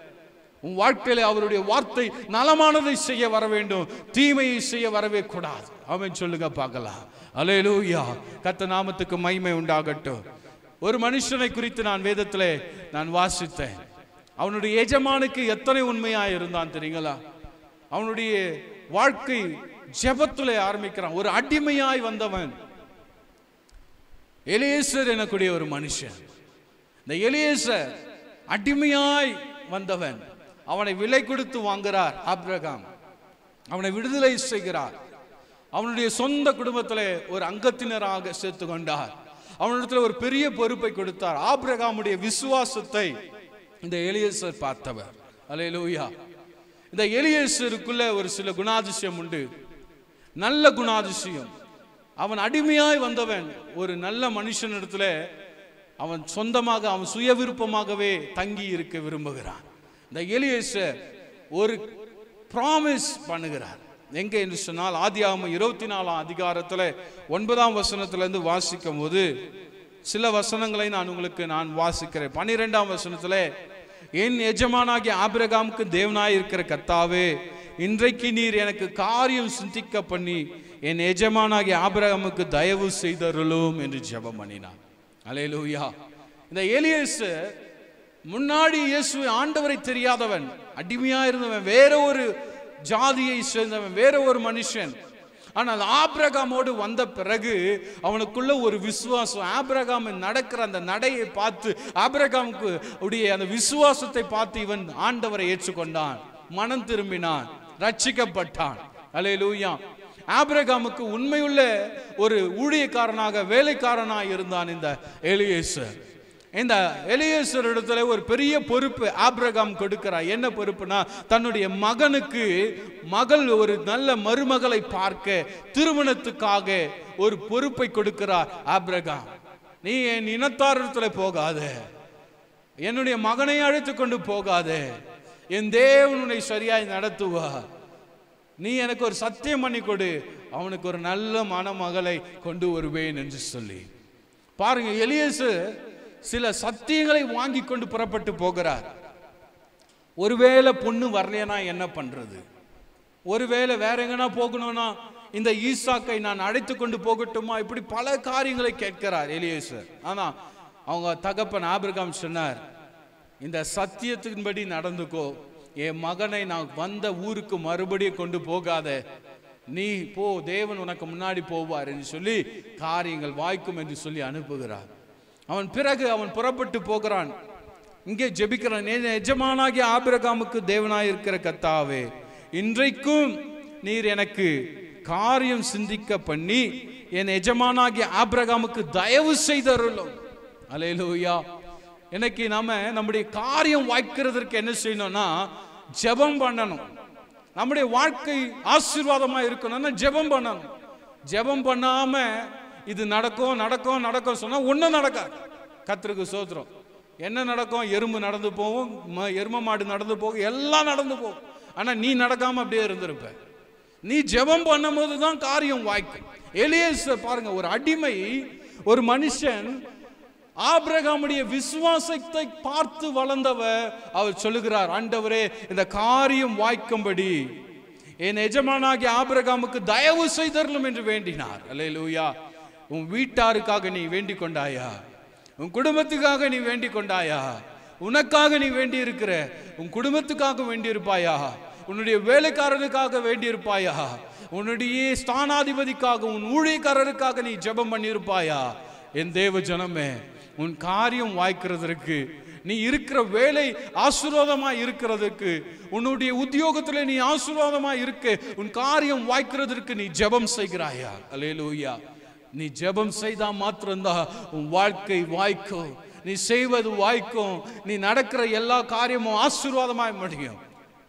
உன் வாழ்க்கையில அவருடைய வார்த்தை நலமானதை செய்ய வர வேண்டும் தீமையை செய்ய வரவே கூடாது அவன் சொல்லுங்க பார்க்கலாம் அலேலூயா கத்த நாமத்துக்கு மகிமை உண்டாகட்டும் ஒரு மனுஷனை குறித்து நான் வேதத்திலே நான் வாசித்தேன் அவனுடைய எஜமானுக்கு எத்தனை உண்மையா இருந்தான் தெரியுங்களா அவனுடைய வாழ்க்கை ஜெபத்திலே ஆரம்பிக்கிறான் ஒரு அடிமையாய் வந்தவன் எலியேசர் எனக்கூடிய ஒரு மனுஷன் இந்த எலியேசர் அடிமையாய் வந்தவன் அவனை விலை கொடுத்து வாங்குறார் ஆபிரகாம் அவனை விடுதலை செய்கிறார் அவனுடைய சொந்த குடும்பத்திலே ஒரு அங்கத்தினராக சேர்த்து கொண்டார் அவனிடத்தில் ஒரு பெரிய பொறுப்பை கொடுத்தார் ஆபிரகாமுடைய விசுவாசத்தை இந்த எலியேசர் பார்த்தவர் அல்லேலூயா இந்த எலியேசருக்குள்ள ஒரு சில குணாதிசயம் உண்டு நல்ல குணாதிசயம் அவன் அடிமையாய் வந்தவன் ஒரு நல்ல மனுஷனிடத்துல அவன் சொந்தமாக அவன் சுய விருப்பமாகவே தங்கி இருக்க விரும்புகிறான் இந்த எலியேசர் ஒரு ப்ராமிஸ் பண்ணுகிறார் எங்கே என்று சொன்னால் ஆதியாகமம் இருபத்தி நாலாம் அதிகாரத்தில் ஒன்பதாம் வசனத்திலிருந்து வாசிக்கும் போது சில வசனங்களை நான் உங்களுக்கு நான் வாசிக்கிறேன் பன்னிரெண்டாம் வசனத்தில் என் எஜமானாகிய ஆபிரகாமுக்கு தேவனாய் இருக்கிற கர்த்தாவே இன்றைக்கு நீர் எனக்கு காரியம் சிந்திக்க பண்ணி என் எஜமானாகிய ஆபிரகாமுக்கு தயவு செய்தருளும் என்று ஜெபம் பண்ணினான் அலேலூயா இந்த ஏலியேசு முன்னாடி இயேசு ஆண்டவரை தெரியாதவன் அடிமையா இருந்தவன் வேற ஒரு ஜாதியை சேர்ந்தவன் வேற ஒரு மனுஷன் ஆனால் ஆபிரகாமோடு வந்த பிறகு அவனுக்குள்ள ஒரு விசுவாசம் ஆபிரகாம் நடக்கிற அந்த நடையை பார்த்து ஆபிரகாமுக்கு உடைய அந்த விசுவாசத்தை பார்த்து இவன் ஆண்டவரை ஏற்றுக்கொண்டான் மனம் திரும்பினான் ரட்சிக்கப்பட்டான் அலையலூயா ஆபிரகாமுக்கு உண்மையுள்ள ஒரு ஊழியக்காரனாக வேலைக்காரனாக இருந்தான் இந்த எலியேசர் இந்த எலியேசர் இடத்துல ஒரு பெரிய பொறுப்பு ஆபிரகாம் கொடுக்கிறார் என்ன பொறுப்புனா தன்னுடைய மகனுக்கு மகள் ஒரு நல்ல மருமகளை பார்க்க திருமணத்துக்காக ஒரு பொறுப்பை கொடுக்கிறார் ஆபிரகாம் நீ என் இனத்தாரத்துல போகாத என்னுடைய மகனை அழைத்து கொண்டு போகாத என் தேவன் உன்னை சரியாய் நடத்துவா நீ எனக்கு ஒரு சத்தியம் பண்ணி கொடு அவனுக்கு ஒரு நல்ல மணமகளை கொண்டு வருவேன் என்று சொல்லி பாருங்க எலியேசு சில சத்தியங்களை வாங்கி கொண்டு புறப்பட்டு போகிறார் ஒருவேளை பொண்ணு வரலையனா என்ன பண்றது ஒருவேளை வேற எங்கனா போகணும்னா இந்த ஈசாக்கை நான் அழைத்து கொண்டு போகட்டுமா இப்படி பல காரியங்களை கேட்கிறார் எலியேசர் ஆனா அவங்க தகப்பன் ஆபிரகாம் சொன்னார் இந்த சத்தியத்தின்படி நடந்துக்கோ என் மகனை நான் வந்த ஊருக்கு மறுபடியும் கொண்டு போகாத நீ போ தேவன் உனக்கு முன்னாடி போவார் என்று சொல்லி காரியங்கள் வாய்க்கும் என்று சொல்லி அனுப்புகிறார் அவன் பிறகு அவன் புறப்பட்டு போகிறான் இங்கே ஜெபிக்கிறான் என் எஜமானாகிய ஆபிரகாமுக்கு தேவனாய் இருக்கிற கத்தாவே இன்றைக்கும் நீர் எனக்கு காரியம் சிந்திக்க பண்ணி என் எஜமானாகிய ஆபிரகாமுக்கு தயவு செய்தருளும் அலையலூயா எனக்கு நாம நம்முடைய காரியம் வாய்க்கிறதற்கு என்ன செய்யணும்னா ஜெபம் பண்ணணும் நம்முடைய வாழ்க்கை ஆசீர்வாதமா இருக்கணும்னா ஜெபம் பண்ணணும் ஜெபம் பண்ணாம இது நடக்கும் நடக்கும் நடக்கும் சொன்னா ஒண்ணும் நடக்காது கத்திருக்கு சோத்திரம் என்ன நடக்கும் எறும்பு நடந்து போகும் ம- எரும மாடு நடந்து போகும் எல்லாம் நடந்து போகும் ஆனா நீ நடக்காம அப்படியே இருந்திருப்ப நீ ஜெபம் பண்ணும்போது தான் காரியம் வாய்க்கும் எலியேச பாருங்க ஒரு அடிமை ஒரு மனுஷன் ஆபிரகாமுடைய விசுவாசத்தை பார்த்து வளர்ந்தவர் அவர் சொல்லுகிறார் ஆண்டவரே இந்த காரியம் வாய்க்கும்படி என் எஜமானாகிய ஆபிரகாமுக்கு தயவு செய்தரலும் என்று வேண்டினார் அல்லேலூயா உன் வீட்டாருக்காக நீ வேண்டிக் கொண்டாயா உன் குடும்பத்துக்காக நீ வேண்டிக் கொண்டாயா உனக்காக நீ வேண்டி இருக்கிற உன் குடும்பத்துக்காக வேண்டி இருப்பாயா உன்னுடைய வேலைக்காரனுக்காக வேண்டி இருப்பாயா உன்னுடைய ஸ்தானாதிபதிக்காக உன் ஊழியக்காரருக்காக நீ ஜெபம் பண்ணியிருப்பாயா என் தேவ ஜனமே உன் காரியம் வாய்க்கிறதற்கு நீ இருக்கிற வேலை ஆசீர்வாதமா இருக்கிறதுக்கு உன்னுடைய உத்தியோகத்துல நீ ஆசீர்வாதமா இருக்க உன் காரியம் வாய்க்கிறதற்கு நீ ஜெபம் செய்கிறாயா அல்லேலூயா நீ ஜெபம் செய்தா மாத்திரம்தான் உன் வாழ்க்கை வாய்க்கும் நீ செய்வது வாய்க்கும் நீ நடக்கிற எல்லா காரியமும் ஆசீர்வாதமாய் முடியும்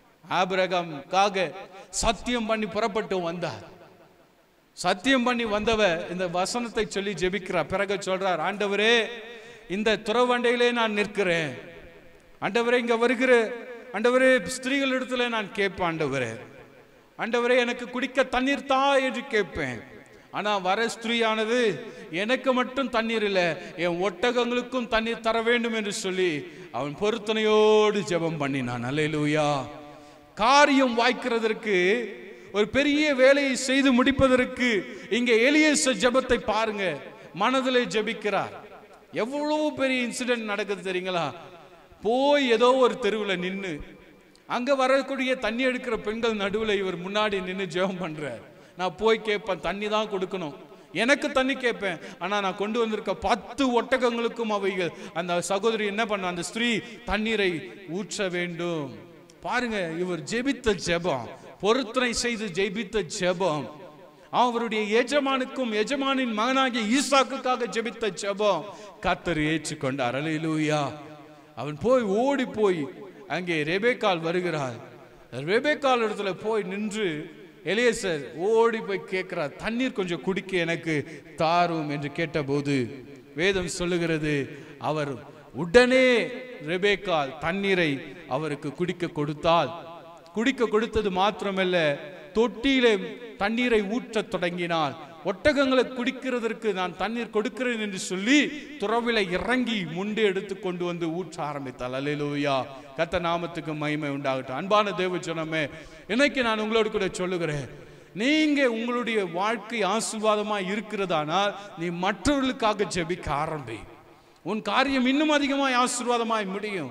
ஆபிரகாம்காக சத்தியம் பண்ணி புறப்பட்டு வந்தார் சத்தியம் பண்ணி வந்தவ இந்த வசனத்தை சொல்லி ஜெபிக்கிறார் பிறகு சொல்றார் ஆண்டவரே இந்த துறவண்டையிலே நான் நிற்கிறேன் ஆண்டவரே இங்க வருகிற ஆண்டவரே ஸ்திரீகள் இடத்துல நான் கேட்பேன் ஆண்டவரே ஆண்டவரே எனக்கு குடிக்க தண்ணீர் தா என்று கேட்பேன் ஆனா வர ஸ்திரீயானது எனக்கு மட்டும் தண்ணீர் இல்லை என் ஒட்டகங்களுக்கும் தண்ணீர் தர வேண்டும் என்று சொல்லி அவன் பொருத்தனையோடு ஜெபம் பண்ணினான் அல்லேலூயா காரியம் வாய்க்கிறதற்கு ஒரு பெரிய வேலையை செய்து முடிப்பதற்கு இங்கே எலியேச ஜெபத்தை பாருங்க மனதிலே ஜெபிக்கிறார் எவ்வளவு பெரிய இன்சிடென்ட் நடக்குது தெரியுங்களா போய் ஏதோ ஒரு தெருவில் நின்று அங்க வரக்கூடிய தண்ணி எடுக்கிற பெண்கள் நடுவில் இவர் முன்னாடி நின்று ஜெபம் பண்றார் நான் போய் கேட்பேன் தண்ணி தான் கொடுக்கணும் எனக்கு தண்ணி கேட்பேன் ஆனா நான் கொண்டு வந்திருக்க பத்து ஒட்டகங்களுக்கும் அவைகள் அந்த சகோதரி என்ன பண்ண அந்த ஸ்திரீ தண்ணீரை ஊற்ற வேண்டும் பாருங்க இவர் ஜெபித்த ஜெபம் பொருத்தனை செய்து ஜெபித்த ஜெபம் அவருடைய எஜமானுக்கும் எஜமானின் மகனாகிய ஈசாக்குக்காக ஜெபித்த ஜெபம் கத்தர் ஏற்றுக்கொண்டார் அல்லேலூயா அவன் போய் ஓடி போய் அங்கே ரெபேக்கால் வருகிறார் ரெபேக்கால் இடத்துல போய் நின்று எலியேசர் ஓடி போய் கேட்கிறார் தண்ணீர் கொஞ்சம் குடிக்க எனக்கு தாரும் என்று கேட்டபோது வேதம் சொல்லுகிறது அவர் உடனே ரெபேக்கால் தண்ணீரை அவருக்கு குடிக்க கொடுத்தால் குடிக்க கொடுத்தது மாத்திரமல்ல தொட்டியிலே தண்ணீரை ஊற்றத் தொடங்கினார் ஒட்டகங்களை குடிக்கிறதற்கு நான் தண்ணீர் கொடுக்கிறேன் என்று சொல்லி துறவில இறங்கி முண்டு எடுத்து கொண்டு வந்து ஊற்ற ஆரம்பித்தாள் அல்லேலூயா கத்த நாமத்துக்கு மகிமை உண்டாகட்டும் அன்பான தேவ ஜனமே இன்னைக்கு நான் உங்களோடு கூட சொல்லுகிறேன் நீங்க உங்களுடைய வாழ்க்கை ஆசீர்வாதமா இருக்கிறதானால் நீ மற்றவர்களுக்காக ஜெபிக்க ஆரம்பி உன் காரியம் இன்னும் அதிகமாய் ஆசீர்வாதமாய் முடியும்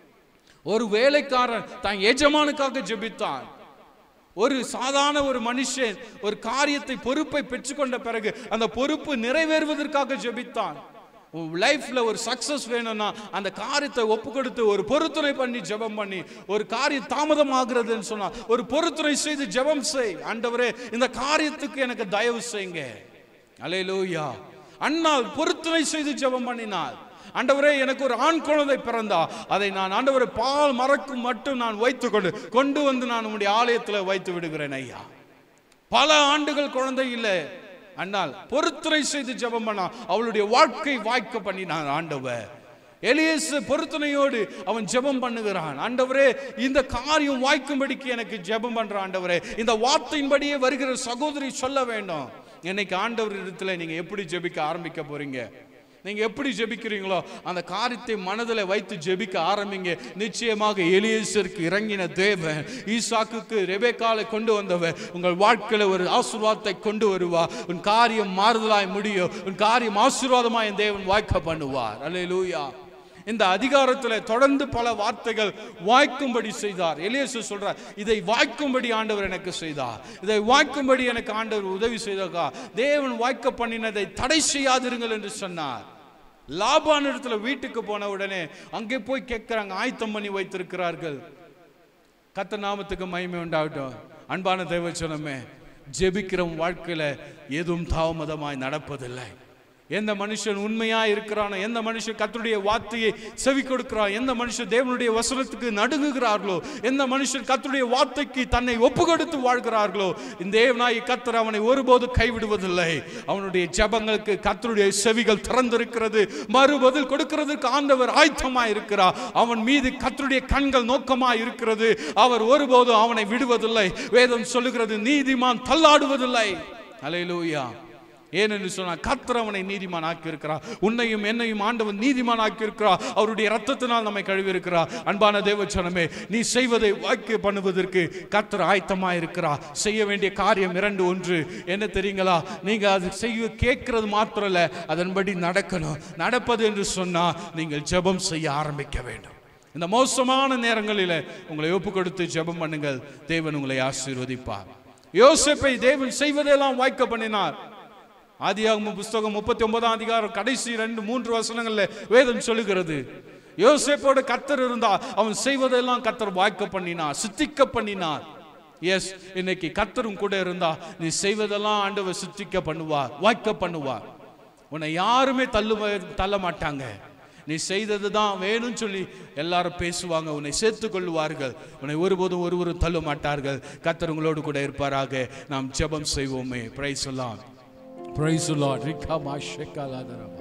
ஒரு வேலைக்காரன் தான் எஜமானுக்காக ஜெபித்தான் ஒரு சாதாரண ஒரு மனுஷன் ஒரு காரியத்தை பொறுப்பை பெற்றுக்கொண்ட பிறகு அந்த பொறுப்பு நிறைவேறுவதற்காக ஜெபித்தான் உன் லைஃப்ல ஒரு சக்சஸ் வேணும்னா அந்த காரியத்தை ஒப்பு கொடுத்து ஒரு பொறுத்துணை பண்ணி ஜெபம் பண்ணி ஒரு காரியம் தாமதம் ஆகுறதுன்னு சொன்னா ஒரு பொறுத்துணை செய்து ஜெபம் செய் ஆண்டவரே இந்த காரியத்துக்கு எனக்கு தயவு செய்யுங்க அலையிலூயா அண்ணால் பொறுத்துணை செய்து ஜெபம் பண்ணினாள் ஆண்டவரே எனக்கு ஒரு ஆண் குழந்தை பிறந்தா அதை நான் ஆண்டவரை பால் மறக்கும் மட்டும் நான் வைத்துக்கொண்டு கொண்டு வந்து நான் உம்முடைய ஆலயத்தில் வைத்து விடுகிறேன் ஐயா பல ஆண்டுகள் குழந்தை இல்லை அண்ணால் பொறுத்துரை செய்து ஜெபம் பண்ணா அவளுடைய வாழ்க்கை வாய்க்க பண்ணினான் ஆண்டவர் எலியேசு பொருத்தனையோடு அவன் ஜெபம் பண்ணுகிறான் ஆண்டவரே இந்த காரியம் வாய்க்கும்படிக்கு எனக்கு ஜெபம் பண்ற ஆண்டவரே இந்த வார்த்தையின்படியே வருகிற சகோதரி சொல்ல வேண்டும் இன்னைக்கு ஆண்டவர் இடத்துல நீங்க எப்படி ஜெபிக்க ஆரம்பிக்க போறீங்க நீங்க எப்படி ஜெபிக்கிறீங்களோ அந்த காரியத்தை மனதில் வைத்து ஜெபிக்க ஆரம்பிங்க நிச்சயமாக எலியேசருக்கு இறங்கின தேவன் ஈசாக்குக்கு ரெபேக்காலை கொண்டு வந்தவர் உங்கள் வாழ்க்கையில ஒரு ஆசீர்வாதத்தை கொண்டு வருவா உன் காரியம் மாறுதலாய் முடியும் உன் காரியம் ஆசீர்வாதமாய் என் தேவன் வாய்க்க பண்ணுவார் அல்லேலூயா இந்த அதிகாரத்தில் தொடர்ந்து பல வார்த்தைகள் வாய்க்கும்படி செய்தார் எலியேசு சொல்றார் இதை வாய்க்கும்படி ஆண்டவர் எனக்கு செய்தார் இதை வாய்க்கும்படி எனக்கு ஆண்டவர் உதவி செய்தாக்கா தேவன் வாய்க்க பண்ணினதை தடை செய்யாதிருங்கள் என்று சொன்னார் லாபான் இடத்துல வீட்டுக்கு போன உடனே அங்கே போய் கேட்கிறாங்க ஆயத்தம் பண்ணி வைத்திருக்கிறார்கள் கத்த நாமத்துக்கு மகிமை உண்டாகட்டும் அன்பான தேவச்சனமே ஜெபிக்கிறவன் வாழ்க்கையில எதுவும் தாமதமாய் நடப்பதில்லை எந்த மனுஷன் உண்மையா இருக்கிறானோ எந்த மனுஷன் கர்த்தருடைய வார்த்தையை செவி கொடுக்கிறான் எந்த மனுஷன் தேவனுடைய வசனத்துக்கு நடுங்குகிறார்களோ எந்த மனுஷன் கர்த்தருடைய வார்த்தைக்கு தன்னை ஒப்பு கொடுத்து வாழ்கிறார்களோ இந்த தேவனாய் கர்த்தர் அவனை ஒருபோது கைவிடுவதில்லை அவனுடைய ஜெபங்களுக்கு கர்த்தருடைய செவிகள் திறந்திருக்கிறது மறுபதில் கொடுக்கிறதுக்கு ஆண்டவர் ஆயத்தமாய் இருக்கிறார் அவன் மீது கர்த்தருடைய கண்கள் நோக்கமாய் இருக்கிறது அவர் ஒருபோதும் அவனை விடுவதில்லை வேதம் சொல்லுகிறது நீதிமான் தள்ளாடுவதில்லை அலையிலூயா ஏனென்று சொன்னால் கர்த்தர் அவனை நீதிமான் ஆக்கியிருக்கிறார் உன்னையும் என்னையும் ஆண்டவன் நீதிமான் ஆக்கியிருக்கிறார் அவருடைய ரத்தத்தினால் நம்மை கழுவி இருக்கிறார் அன்பான தேவச்சனமே நீ செய்வதை வாய்க்கு பண்ணுவதற்கு கர்த்தர் ஆயத்தமாக இருக்கிறார் செய்ய வேண்டிய காரியம் இரண்டு ஒன்று என்ன தெரியுங்களா நீங்க அது செய்ய கேட்கறது மாத்திரம் இல்ல அதன்படி நடக்கணும் நடப்பது என்று சொன்னா நீங்கள் ஜெபம் செய்ய ஆரம்பிக்க வேண்டும் இந்த மோசமான நேரங்களில் உங்களை ஒப்பு கொடுத்து ஜெபம் பண்ணுங்கள் தேவன் உங்களை ஆசீர்வதிப்பார் யோசேப்பை தேவன் செய்வதெல்லாம் வாய்க்க பண்ணினார் ஆதியாகமம் புஸ்தகம் முப்பத்தி ஒன்பதாம் அதிகாரம் கடைசி ரெண்டு மூன்று வசனங்கள்ல வேதம் சொல்லுகிறது யோசேப்போட கத்தர் இருந்தா அவன் செய்வதெல்லாம் கத்தர் வாய்க்க பண்ணினார் சித்திக்க பண்ணினார் எஸ் இன்னைக்கு கத்தரும் கூட இருந்தா நீ செய்வதெல்லாம் ஆண்டவர் சித்திக்க பண்ணுவார் வாய்க்க பண்ணுவார் உன்னை யாருமே தள்ளு தள்ள மாட்டாங்க நீ செய்தது தான் வேணும்னு சொல்லி எல்லாரும் பேசுவாங்க உன்னை சேர்த்துக் கொள்வார்கள் உன்னை ஒருபோதும் ஒருவரும் தள்ள மாட்டார்கள் கத்தர் உங்களோடு கூட இருப்பாராக நாம் ஜெபம் செய்வோமே பிரைஸ் சொல்லலாம் Praise the Lord. Rikama shekaladaraba.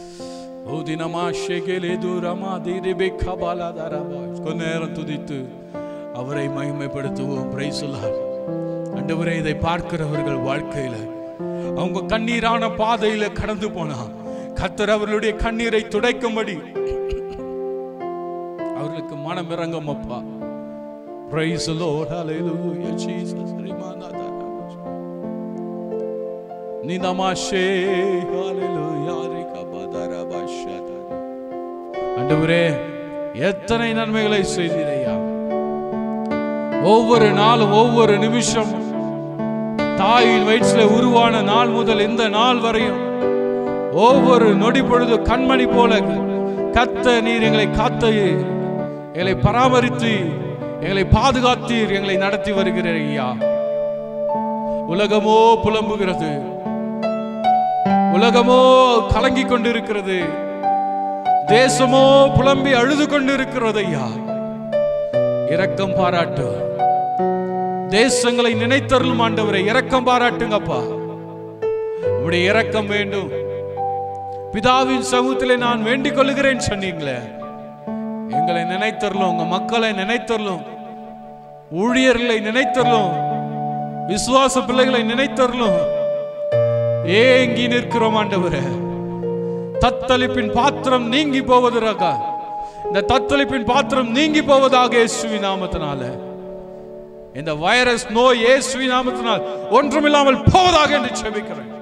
ஓதினமா ஷெகேலே தூரமா தீரிபெக்கா பாலாதாரமா கொஞ்ச நேரம் துதித்து அவரை மகிமைப்படுத்துவோம் பிரைஸ் ஆண்டவரே இதை பார்க்கிறவர்கள் வாழ்க்கையில அவங்க கண்ணீரான பாதையில கடந்து போனா கத்தர் அவர்களுடைய கண்ணீரை துடைக்கும்படி அவர்களுக்கு மனம் இறங்கும் அப்பா பிரைஸ் லார்ட் ஹalleluya ஜீசஸ் ரிமானாதா நிதமாஷே ஹalleluya ரிகபதரபஷதர ஆண்டவரே எத்தனை நன்மைகளை செய்தீரையா ஒவ்வொரு நாளும் ஒவ்வொரு நிமிஷம் தாயின் வயிற்றில உருவான நாள் முதல் இந்த நாள் வரையும் ஒவ்வொரு நொடி பொழுது கண்மணி போல கத்த நீர் எங்களை காத்து எங்களை பராமரித்து எங்களை பாதுகாத்தீர் எங்களை நடத்தி வருகிறீர் ஐயா உலகமோ புலம்புகிறது உலகமோ கலங்கிக் கொண்டிருக்கிறது தேசமோ புலம்பி அழுது கொண்டிருக்கிறது ஐயா இரக்கம் பாராட்டு தேசங்களை நினைத்தருளும் ஆண்டவரை இரக்கம் பாராட்டுங்கப்பா உடைய இரக்கம் வேண்டும் பிதாவின் சமூகத்திலே நான் வேண்டிக் கொள்ளுகிறேன் சொன்னீங்களே எங்களை நினைத்தரலும் உங்க மக்களை நினைத்தரலும் ஊழியர்களை நினைத்தரலும் விசுவாச பிள்ளைகளை நினைத்தரலும் ஏங்கி நிற்கிறோம் ஆண்டவரே தத்தளிப்பின் பாத்திரம் நீங்கி போவதாக இந்த தத்தளிப்பின் பாத்திரம் நீங்கி போவதாக இயேசுவின் நாமத்தினால இந்த வைரஸ் நோய் இயேசுவின் நாமத்தினால் ஒன்றுமில்லாமல் போவதாக என்று செபிக்கிறேன்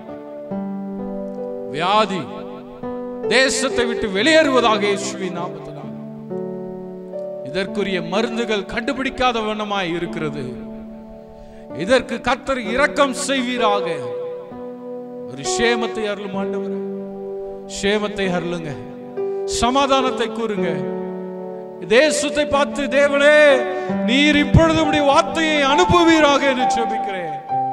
வியாதி தேசத்தை விட்டு வெளியேறுவதாக இயேசுவின் நாமத்தினால் இதற்குரிய மருந்துகள் கண்டுபிடிக்காத வண்ணமாய் இருக்கிறது இதற்கு கத்தர் இரக்கம் செய்வீராக ஒரு சேமத்தை அருளும் ஆண்டவரே சேமத்தை அருளுங்க சமாதானத்தை கூறுங்க தேசத்தை பார்த்து தேவனே நீர் இப்பொழுது உம்முடைய வார்த்தையை அனுப்புவீராக என்று ஜெபிக்கிறேன்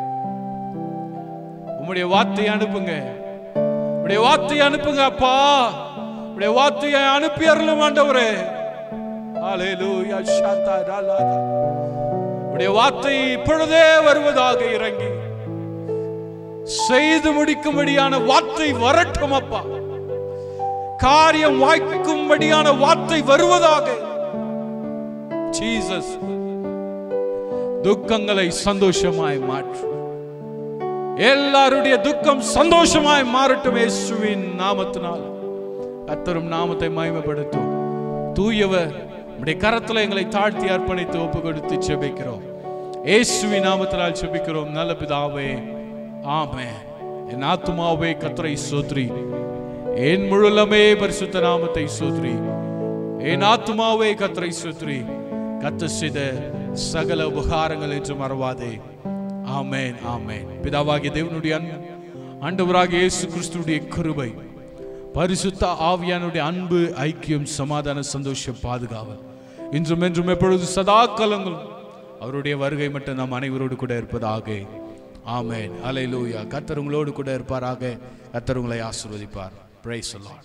உம்முடைய வார்த்தையை அனுப்புங்க உம்முடைய வார்த்தையை அனுப்புங்க அப்பா உம்முடைய வார்த்தையை அனுப்பி அருளும் ஆண்டவரே ஹalleluya ஷாத்தா ராலாதா உம்முடைய வார்த்தை இப்பொழுதே வருவதாக இறங்கி செய்து முடிக்கும்படியான வார்த்தை வரட்டும் அப்பா காரியம் வாய்க்கும்படியான வார்த்தை வருவதாக ஜீசஸ் துக்கங்களை சந்தோஷமாய் மாற்று எல்லாருடைய துக்கம் சந்தோஷமாய் மாறட்டும் இயேசுவின் நாமத்தினால் கத்தரும் நாமத்தை மகிமைப்படுத்தும் தூயவர் உடைய கரத்துல எங்களை தாழ்த்தி அர்ப்பணித்து ஒப்பு கொடுத்து செபிக்கிறோம் இயேசுவின் நாமத்தினால் செபிக்கிறோம் நல்ல பிதாவே ஆமே என் ஆத்துமாவே கத்தரை சோத்ரி என் முழுலமே பரிசுத்த நாமத்தை சோத்ரி என் ஆத்துமாவே கத்தரை சோத்ரி கத்த செய்த சகல உபகாரங்கள் என்று மறவாதே ஆமென் ஆமென் பிதாவாகிய தேவனுடைய அன்பு ஆண்டவராகிய இயேசு கிறிஸ்துடைய கிருபை பரிசுத்த ஆவியானுடைய அன்பு ஐக்கியம் சமாதான சந்தோஷம் பாதுகாவல் இன்றும் என்றும் எப்பொழுது சதா காலங்களும் அவருடைய வருகை மட்டும் நாம் அனைவரோடு கூட இருப்பதாக ஆமென் அலையிலூயா கத்தர் உங்களோடு கூட இருப்பாராக கத்தர் உங்களை ஆசீர்வதிப்பார் பிரைஸ் லார்ட்